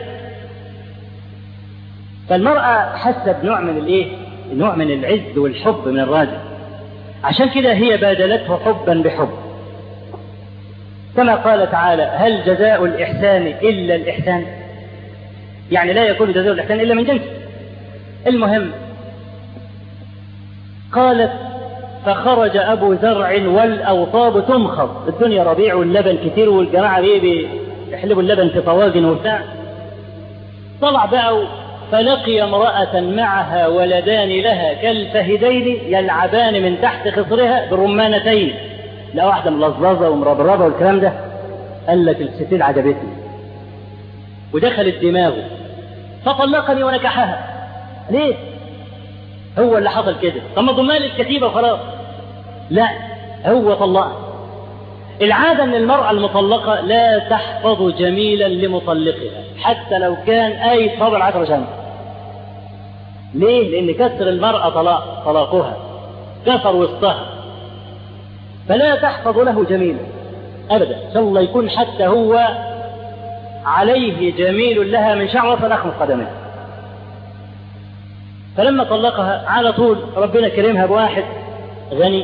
فالمرأة حاسة بنوع من الايه؟ نوع من العز والحب من الراجل. عشان كده هي بادلته حبا بحب. كما قال تعالى: هل جزاء الإحسان إلا الإحسان؟ يعني لا يكون جزاء الإحسان إلا من جنسه المهم قالت فخرج أبو زرع والأوطاب تمخض الدنيا ربيع واللبن كتير والجماعة بيه بيحلبوا اللبن في طواجن وبتاع طلع بقى فلقي امرأة معها ولدان لها كالفهدين يلعبان من تحت خصرها بالرمانتين لا واحدة ملظلظة ومربربة والكلام ده قال لك الستين عجبتني ودخلت دماغه فطلقني ونكحها ليه؟ هو اللي حصل كده طب ما ضمها الكتيبة وخلاص لا هو طلقها العادة ان المرأة المطلقة لا تحفظ جميلا لمطلقها حتى لو كان اي صبر عشر شمس ليه؟ لان كسر المرأة طلاق طلاقها كسر وسطها فلا تحفظ له جميلا ابدا ان شاء الله يكون حتى هو عليه جميل لها من شعر فنخم قدمه فلما طلقها على طول ربنا كرمها بواحد غني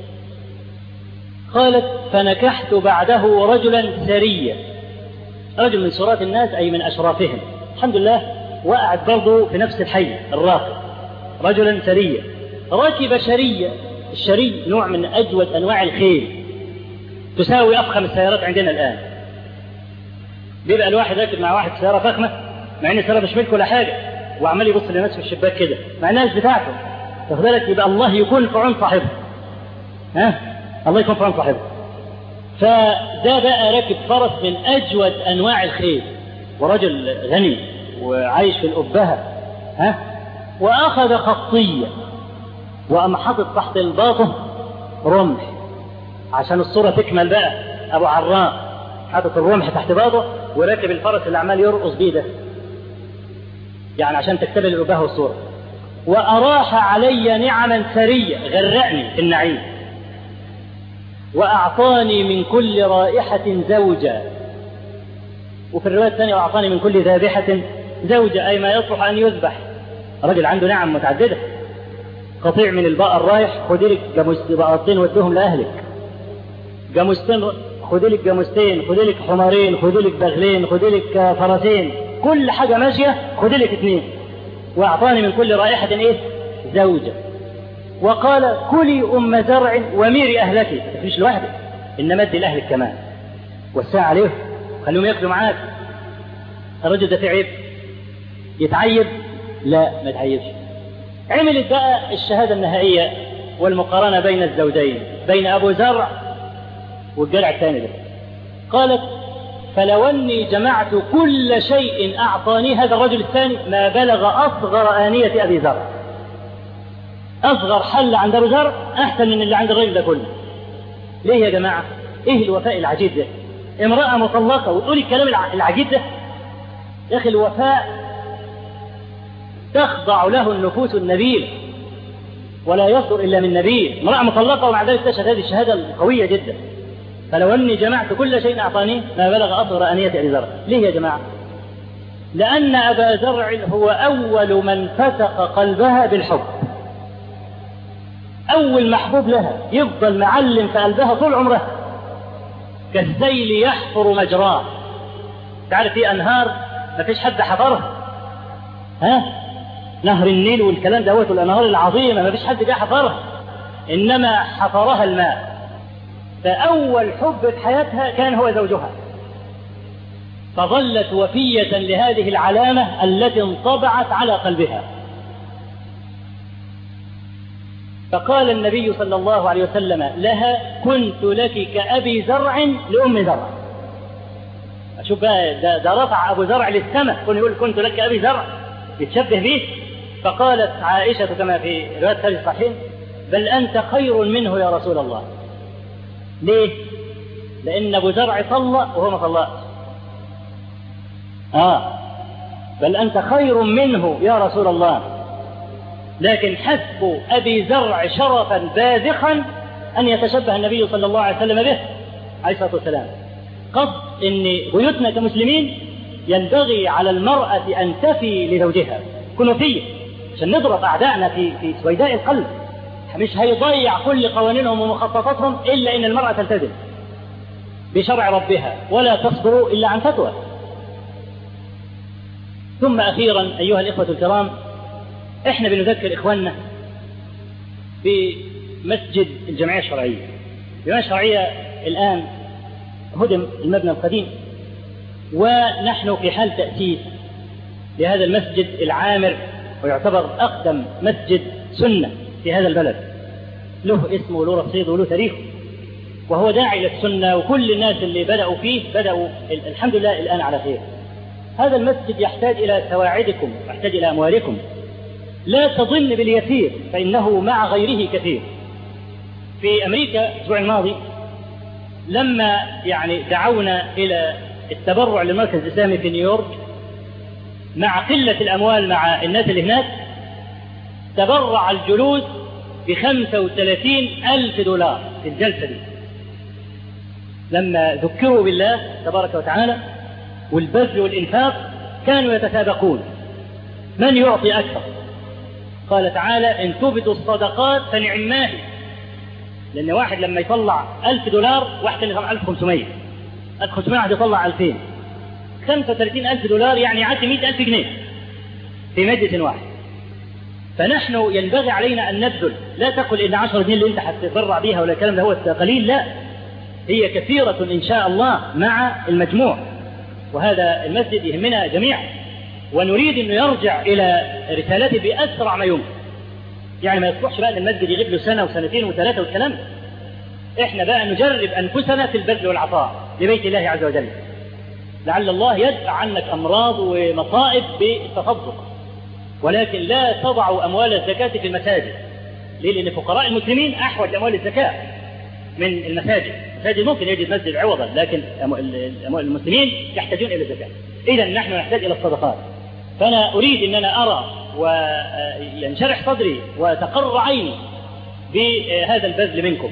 قالت فنكحت بعده رجلا سريا رجل من سرات الناس أي من أشرافهم الحمد لله وقعت برضه في نفس الحي الراقي رجلا سريا ركب شرية الشري نوع من أجود أنواع الخيل تساوي أفخم السيارات عندنا الآن بيبقى الواحد راكب مع واحد سيارة فخمة مع إن السيارة مش ملك ولا حاجة وعمال يبص للناس في الشباك كده مع الناس بتاعته واخد بالك يبقى الله يكون في عون صاحبه ها الله يكون في عون صاحبه فده بقى راكب فرس من اجود انواع الخيل ورجل غني وعايش في الأبهة ها واخذ خطيه وقام حاطط تحت الباطن رمح عشان الصوره تكمل بقى ابو عراء حاطط الرمح تحت باطه وراكب الفرس اللي عمال يرقص بيه ده يعني عشان تكتمل الأبهة والصورة وأراح علي نعما ثرية غرقني في النعيم وأعطاني من كل رائحة زوجا وفي الرواية الثانية وأعطاني من كل ذابحة زوجة أي ما يصلح أن يذبح رجل عنده نعم متعددة قطيع من البقر رايح خدي لك جاموس بقرتين ودوهم لأهلك جاموستين خدي لك جاموستين خدي لك حمارين خدي لك بغلين خدي لك فرسين كل حاجة ماشية خدي لك اثنين وأعطاني من كل رائحة إيه زوجة وقال كلي أم زرع وميري أهلك ما تاكليش لوحدك إنما ادي لأهلك كمان وسع عليهم خليهم ياكلوا معاك الرجل ده في عيب يتعيب لا ما يتعيبش عملت بقى الشهادة النهائية والمقارنة بين الزوجين بين أبو زرع والجلع الثاني ده قالت فلو أني جمعت كل شيء أعطاني هذا الرجل الثاني ما بلغ أصغر آنية أبي زرع أصغر حل عند أبو زرع أحسن من اللي عند الرجل ده كله ليه يا جماعة إيه الوفاء العجيب ده امرأة مطلقة وتقولي الكلام العجيب ده يا أخي الوفاء تخضع له النفوس النبيلة ولا يصدر إلا من نبيل امرأة مطلقة ومع ذلك تشهد هذه الشهادة القوية جدا فلو أني جمعت كل شيء أعطانيه ما بلغ أصغر أنية أبي زرع ليه يا جماعة لأن أبا زرع هو أول من فتق قلبها بالحب أول محبوب لها يفضل معلم في قلبها طول عمرها كالسيل يحفر مجراه تعرف في أنهار ما فيش حد حفرها ها نهر النيل والكلام دوت والأنهار العظيمة ما فيش حد جه حفرها إنما حفرها الماء فأول حب في حياتها كان هو زوجها فظلت وفية لهذه العلامة التي انطبعت على قلبها فقال النبي صلى الله عليه وسلم لها كنت لك كأبي زرع لأم زرع أشوف بقى ده, ده رفع أبو زرع للسماء كن يقول كنت لك أبي زرع يتشبه به فقالت عائشة كما في رواية ثالث صحيح بل أنت خير منه يا رسول الله ليه؟ لأن أبو زرع طلق وهو ما طلقش. آه بل أنت خير منه يا رسول الله. لكن حسب أبي زرع شرفا باذخا أن يتشبه النبي صلى الله عليه وسلم به عليه الصلاة والسلام. قصد أن بيوتنا كمسلمين ينبغي على المرأة أن تفي لزوجها كن فيه عشان نضرب أعدائنا في في سويداء القلب مش هيضيع كل قوانينهم ومخططاتهم إلا إن المرأة تلتزم بشرع ربها ولا تصدر إلا عن فتوى ثم أخيرا أيها الإخوة الكرام إحنا بنذكر إخواننا بمسجد الجمعية الشرعية الجمعية الشرعية الآن هدم المبنى القديم ونحن في حال تأسيس لهذا المسجد العامر ويعتبر أقدم مسجد سنة في هذا البلد له اسم وله رصيد وله تاريخ وهو داعي إلى السنة وكل الناس اللي بدأوا فيه بدأوا الحمد لله الآن على خير هذا المسجد يحتاج إلى سواعدكم يحتاج إلى أموالكم لا تظن باليسير فإنه مع غيره كثير في أمريكا الأسبوع الماضي لما يعني دعونا إلى التبرع للمركز الإسلامي في نيويورك مع قلة الأموال مع الناس اللي هناك تبرع الجلوس بخمسة وثلاثين ألف دولار في الجلسة دي لما ذكروا بالله تبارك وتعالى والبذل والإنفاق كانوا يتسابقون من يعطي أكثر قال تعالى إن تبدوا الصدقات فنعماه لأن واحد لما يطلع ألف دولار واحد يطلع ألف خمسمية ألف خمسمية واحد يطلع ألفين خمسة وثلاثين ألف دولار يعني يعطي مئة ألف جنيه في مجلس واحد فنحن ينبغي علينا أن نبذل لا تقل إن عشرة جنيه اللي أنت هتتبرع بيها ولا الكلام ده هو قليل لا هي كثيرة إن شاء الله مع المجموع وهذا المسجد يهمنا جميعا ونريد أنه يرجع إلى رسالته بأسرع ما يمكن يعني ما يصلحش بقى ان المسجد يغيب له سنه وسنتين وثلاثه والكلام احنا بقى نجرب انفسنا في البذل والعطاء لبيت الله عز وجل لعل الله يدفع عنك امراض ومصائب بالتصدق ولكن لا تضعوا اموال الزكاه في المساجد ليه؟ لان فقراء المسلمين احوج اموال الزكاه من المساجد المساجد ممكن يجد مسجد عوضا لكن اموال المسلمين يحتاجون الى الزكاه اذا نحن نحتاج الى الصدقات فانا اريد ان انا ارى وينشرح صدري وتقر عيني بهذا البذل منكم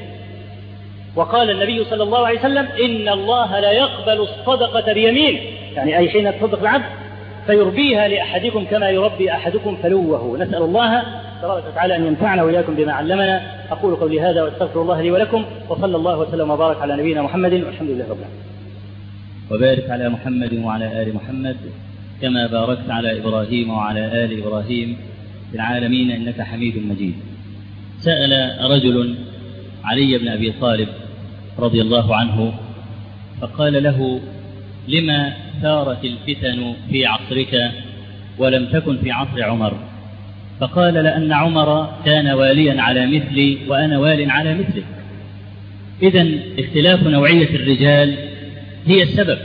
وقال النبي صلى الله عليه وسلم إن الله لا يقبل الصدقة بيمين يعني أي حين تصدق العبد فيربيها لأحدكم كما يربي أحدكم فلوه نسأل الله تبارك وتعالى أن ينفعنا وإياكم بما علمنا أقول قولي هذا وأستغفر الله لي ولكم وصلى الله وسلم وبارك على نبينا محمد والحمد لله رب العالمين وبارك على محمد وعلى آل محمد كما باركت على إبراهيم وعلى آل إبراهيم في العالمين إنك حميد مجيد سأل رجل علي بن أبي طالب رضي الله عنه فقال له لما ثارت الفتن في عصرك ولم تكن في عصر عمر فقال لأن عمر كان واليا على مثلي وأنا وال على مثلك إذا اختلاف نوعية الرجال هي السبب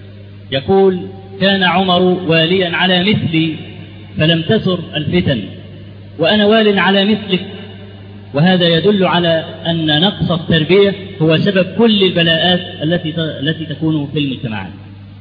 يقول كان عمر واليا على مثلي فلم تثر الفتن وأنا وال على مثلك وهذا يدل على أن نقص التربية هو سبب كل البلاءات التي التي تكون في المجتمعات.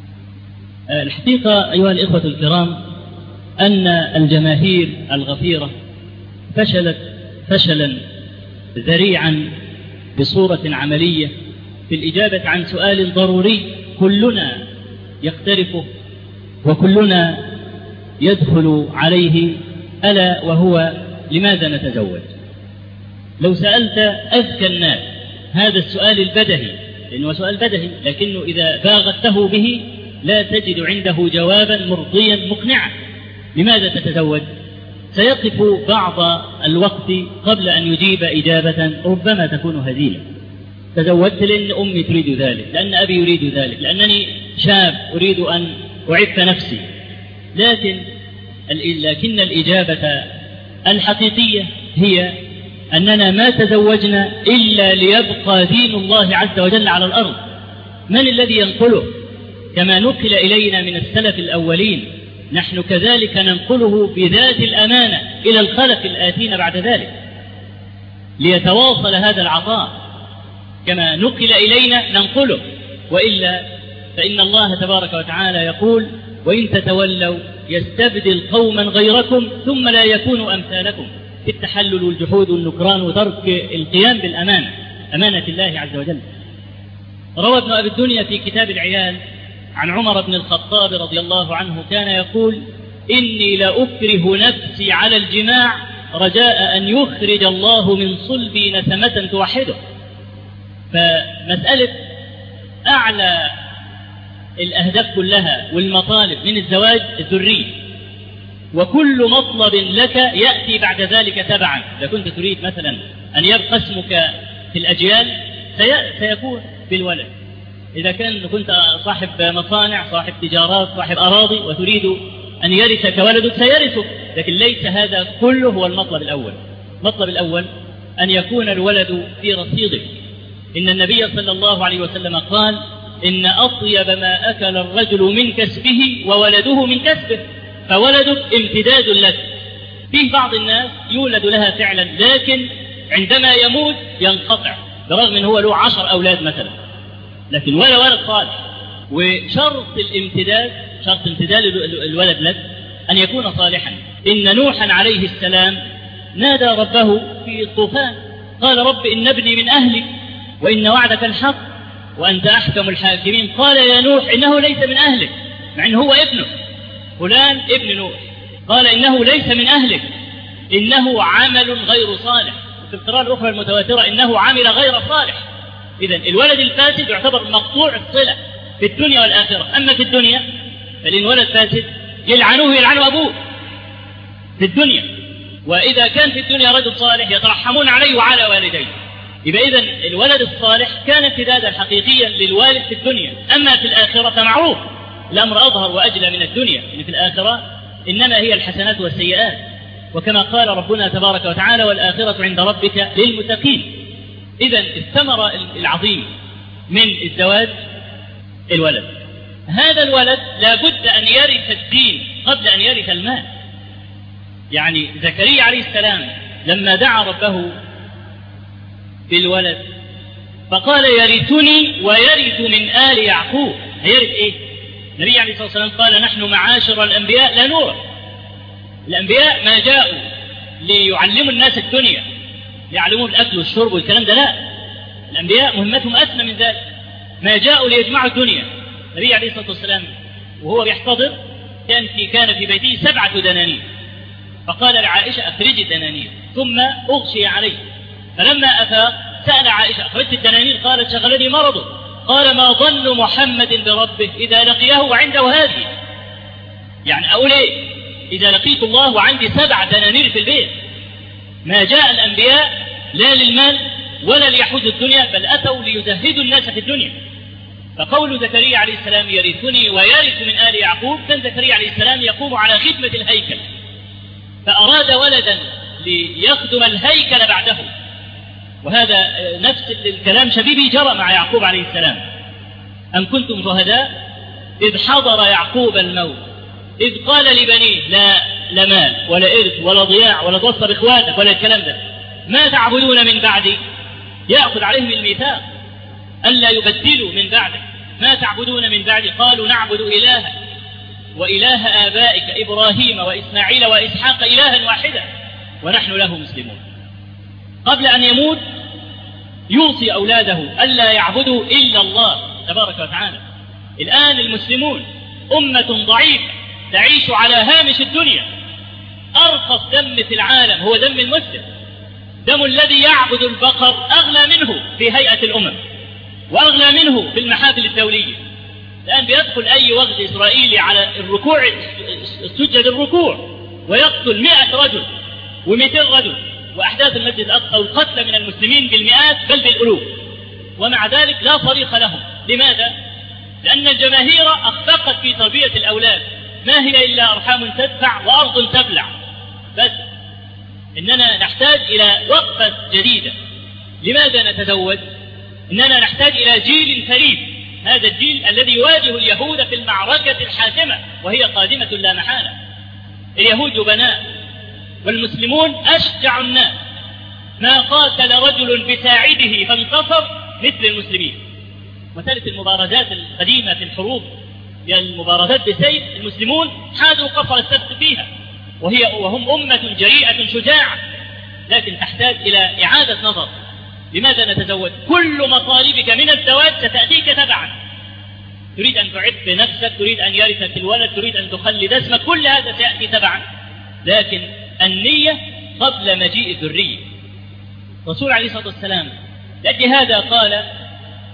الحقيقة أيها الإخوة الكرام أن الجماهير الغفيرة فشلت فشلا ذريعا بصورة عملية في الإجابة عن سؤال ضروري كلنا يقترفه وكلنا يدخل عليه ألا وهو لماذا نتزوج لو سألت أذكى الناس هذا السؤال البدهي لأنه سؤال بدهي لكنه إذا باغته به لا تجد عنده جوابا مرضيا مقنعا لماذا تتزوج سيقف بعض الوقت قبل أن يجيب إجابة ربما تكون هزيلة تزوجت لأن أمي تريد ذلك لأن أبي يريد ذلك لأنني شاب أريد أن أعف نفسي لكن لكن الإجابة الحقيقية هي أننا ما تزوجنا إلا ليبقى دين الله عز وجل على الأرض من الذي ينقله كما نقل إلينا من السلف الأولين نحن كذلك ننقله بذات الأمانة إلى الخلف الآتين بعد ذلك ليتواصل هذا العطاء كما نقل إلينا ننقله وإلا فإن الله تبارك وتعالى يقول وإن تتولوا يستبدل قوما غيركم ثم لا يكونوا أمثالكم في التحلل والجحود والنكران وترك القيام بالأمانة أمانة الله عز وجل روى ابن أبي الدنيا في كتاب العيال عن عمر بن الخطاب رضي الله عنه كان يقول إني لأكره نفسي على الجماع رجاء أن يخرج الله من صلبي نسمة توحده فمسألة أعلى الأهداف كلها والمطالب من الزواج الذرية وكل مطلب لك يأتي بعد ذلك تبعا إذا كنت تريد مثلا أن يبقى اسمك في الأجيال سي- سيكون بالولد إذا كان كنت صاحب مصانع صاحب تجارات صاحب أراضي وتريد أن يرثك ولدك سيرثك لكن ليس هذا كله هو المطلب الأول المطلب الأول أن يكون الولد في رصيدك إن النبي صلى الله عليه وسلم قال إن أطيب ما أكل الرجل من كسبه وولده من كسبه فولدك امتداد لك فيه بعض الناس يولد لها فعلا لكن عندما يموت ينقطع برغم ان هو له عشر اولاد مثلا لكن ولا ولد صالح وشرط الامتداد شرط امتداد ال- ال- الولد لك ان يكون صالحا ان نوحا عليه السلام نادى ربه في الطوفان قال رب ان ابني من اهلي وان وعدك الحق وانت احكم الحاكمين قال يا نوح انه ليس من اهلك مع انه هو ابنه فلان ابن نوح قال انه ليس من اهلك انه عمل غير صالح في القراءه الاخرى المتواتره انه عمل غير صالح اذا الولد الفاسد يعتبر مقطوع الصله في الدنيا والاخره اما في الدنيا فلان ولد فاسد يلعنوه يلعنه ابوه في الدنيا واذا كان في الدنيا رجل صالح يترحمون عليه وعلى والديه يبقى اذا الولد الصالح كان امتدادا حقيقيا للوالد في الدنيا اما في الاخره فمعروف الامر اظهر واجلى من الدنيا ان في الاخره انما هي الحسنات والسيئات وكما قال ربنا تبارك وتعالى والاخره عند ربك للمتقين اذا الثمره العظيم من الزواج الولد هذا الولد لابد ان يرث الدين قبل ان يرث المال يعني زكريا عليه السلام لما دعا ربه بالولد فقال يرثني ويرث من آل يعقوب هيرث إيه؟ النبي عليه الصلاة والسلام قال نحن معاشر الأنبياء لا نورث الأنبياء ما جاءوا ليعلموا الناس الدنيا ليعلموا الأكل والشرب والكلام ده لا الأنبياء مهمتهم أسمى من ذلك ما جاءوا ليجمعوا الدنيا النبي عليه الصلاة والسلام وهو بيحتضر كان في كان في بيته سبعة دنانير فقال لعائشة أخرجي الدنانير ثم أغشي عليه فلما أفاق سأل عائشة أخرجت الدنانير قالت شغلني مرضه قال ما ظن محمد بربه إذا لقيه وعنده هذه يعني أقول إيه إذا لقيت الله وعندي سبع دنانير في البيت ما جاء الأنبياء لا للمال ولا ليحوزوا الدنيا بل أتوا ليزهدوا الناس في الدنيا فقول زكريا عليه السلام يرثني ويرث من آل يعقوب كان زكريا عليه السلام يقوم على خدمة الهيكل فأراد ولدا ليخدم الهيكل بعده وهذا نفس الكلام شبيبي جرى مع يعقوب عليه السلام أم كنتم شهداء إذ حضر يعقوب الموت إذ قال لبنيه لا لا مال ولا إرث ولا ضياع ولا توصى بإخوانك ولا الكلام ده ما تعبدون من بعدي يأخذ عليهم الميثاق ألا يبدلوا من بعده ما تعبدون من بعدي قالوا نعبد إلها وإله آبائك إبراهيم وإسماعيل وإسحاق إلها واحدا ونحن له مسلمون قبل أن يموت يوصي أولاده ألا يعبدوا إلا الله تبارك وتعالى الآن المسلمون أمة ضعيفة تعيش على هامش الدنيا أرخص دم في العالم هو دم المسلم دم الذي يعبد البقر أغلى منه في هيئة الأمم وأغلى منه في المحافل الدولية الآن بيدخل أي وغد إسرائيلي على الركوع سجد الركوع ويقتل مئة رجل ومئتين رجل وأحداث المسجد الأقصى والقتل من المسلمين بالمئات بل بالألوف ومع ذلك لا صريخ لهم لماذا؟ لأن الجماهير أخفقت في تربية الأولاد ما هي إلا أرحام تدفع وأرض تبلع بس إننا نحتاج إلى وقفة جديدة لماذا نتزوج؟ إننا نحتاج إلى جيل فريد هذا الجيل الذي يواجه اليهود في المعركة الحاسمة وهي قادمة لا محالة اليهود جبناء والمسلمون أشجع الناس ما قاتل رجل بساعده فانتصر مثل المسلمين وثالث المبارزات القديمة في الحروب هي المبارزات بسيف المسلمون حازوا قصر السبت فيها وهي وهم أمة جريئة شجاعة لكن تحتاج إلى إعادة نظر لماذا نتزوج؟ كل مطالبك من الزواج ستأتيك تبعا تريد أن تعف نفسك تريد أن يرثك الولد تريد أن تخلد اسمك كل هذا سيأتي تبعا لكن النية قبل مجيء الذرية الرسول عليه الصلاة والسلام لأجل هذا قال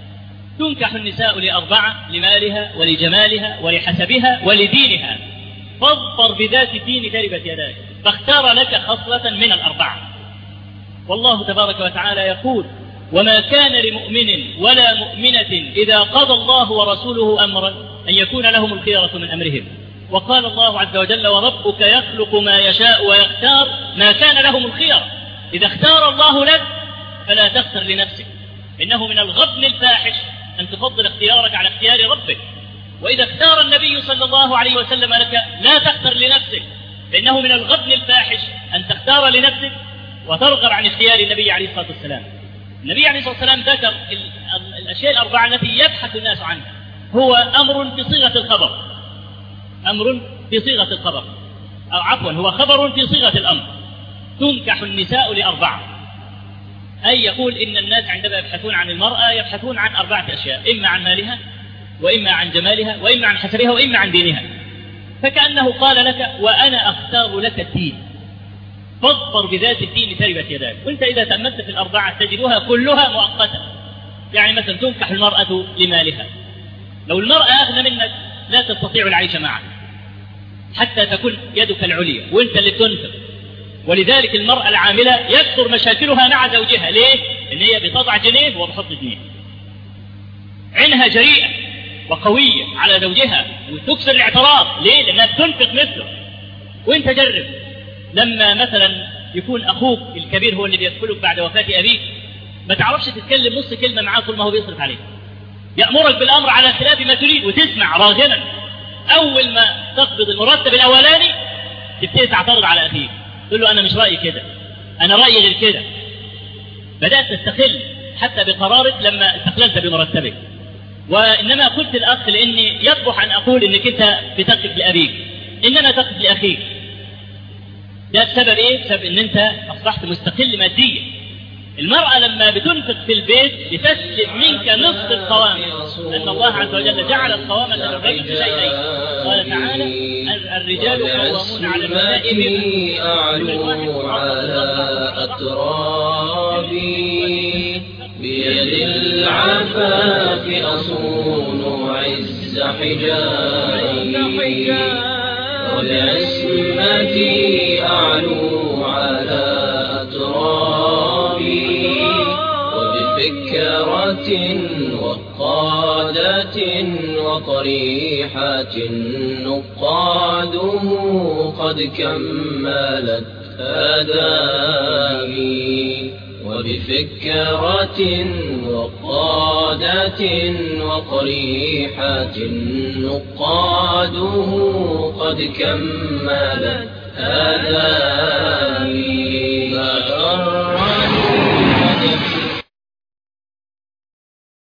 تنكح النساء لأربعة لمالها ولجمالها ولحسبها ولدينها فاظفر بذات الدين تربت يداك فاختار لك خصلة من الأربعة والله تبارك وتعالى يقول وما كان لمؤمن ولا مؤمنة إذا قضى الله ورسوله أمرا أن يكون لهم الخيرة من أمرهم وقال الله عز وجل وربك يخلق ما يشاء ويختار ما كان لهم الخيرة إذا اختار الله لك فلا تختر لنفسك إنه من الغبن الفاحش أن تفضل اختيارك على اختيار ربك وإذا اختار النبي صلى الله عليه وسلم لك لا تختر لنفسك فإنه من الغبن الفاحش أن تختار لنفسك وترغب عن اختيار النبي عليه الصلاة والسلام النبي عليه الصلاة والسلام ذكر الأشياء الأربعة التي يبحث الناس عنها هو أمر بصيغة الخبر أمر في صيغة الخبر أو عفوا هو خبر في صيغة الأمر تنكح النساء لأربعة أي يقول إن الناس عندما يبحثون عن المرأة يبحثون عن أربعة أشياء إما عن مالها وإما عن جمالها وإما عن حسبها وإما عن دينها فكأنه قال لك وأنا أختار لك الدين فاظفر بذات الدين تربت يداك وانت إذا تأملت في الأربعة تجدها كلها مؤقتة يعني مثلا تنكح المرأة لمالها لو المرأة أغنى منك لا تستطيع العيش معها حتى تكون يدك العليا وانت اللي تنفق ولذلك المرأة العاملة يكثر مشاكلها مع زوجها ليه؟ ان هي بتضع جنيه وهو بيحط جنيه عينها جريئة وقوية على زوجها وتكسر الاعتراض ليه؟ لأنها تنفق مثله وانت جرب لما مثلا يكون أخوك الكبير هو اللي بيكفلك بعد وفاة أبيك ما تعرفش تتكلم نص كلمة معاه طول ما هو بيصرف عليك يأمرك بالأمر على خلاف ما تريد وتسمع راغما أول ما تقبض المرتب الأولاني تبتدي تعترض على أخيك تقول له أنا مش رأيي كده أنا رأيي غير كده بدأت تستقل حتى بقرارك لما استقللت بمرتبك وإنما قلت الأخ لأني يصبح أن أقول إنك أنت بتقف لأبيك إنما تقف لأخيك ده بسبب إيه؟ بسبب إن أنت أصبحت مستقل ماديا المرأة لما بتنفق في البيت بتسلب منك نصف القوامة لأن الله عز وجل جعل القوامة للرجل بشيئين قال تعالى الرجال قوامون على النساء أعلو على أترابي بيد العفاف أصون عز حجابي وبعصمتي أعلو على أترابي وبفكرة وقادة وطريحة نقاده قد كملت آدابي وبفكرة وقادة وقريحة نقاده قد كملت آدابي فأرني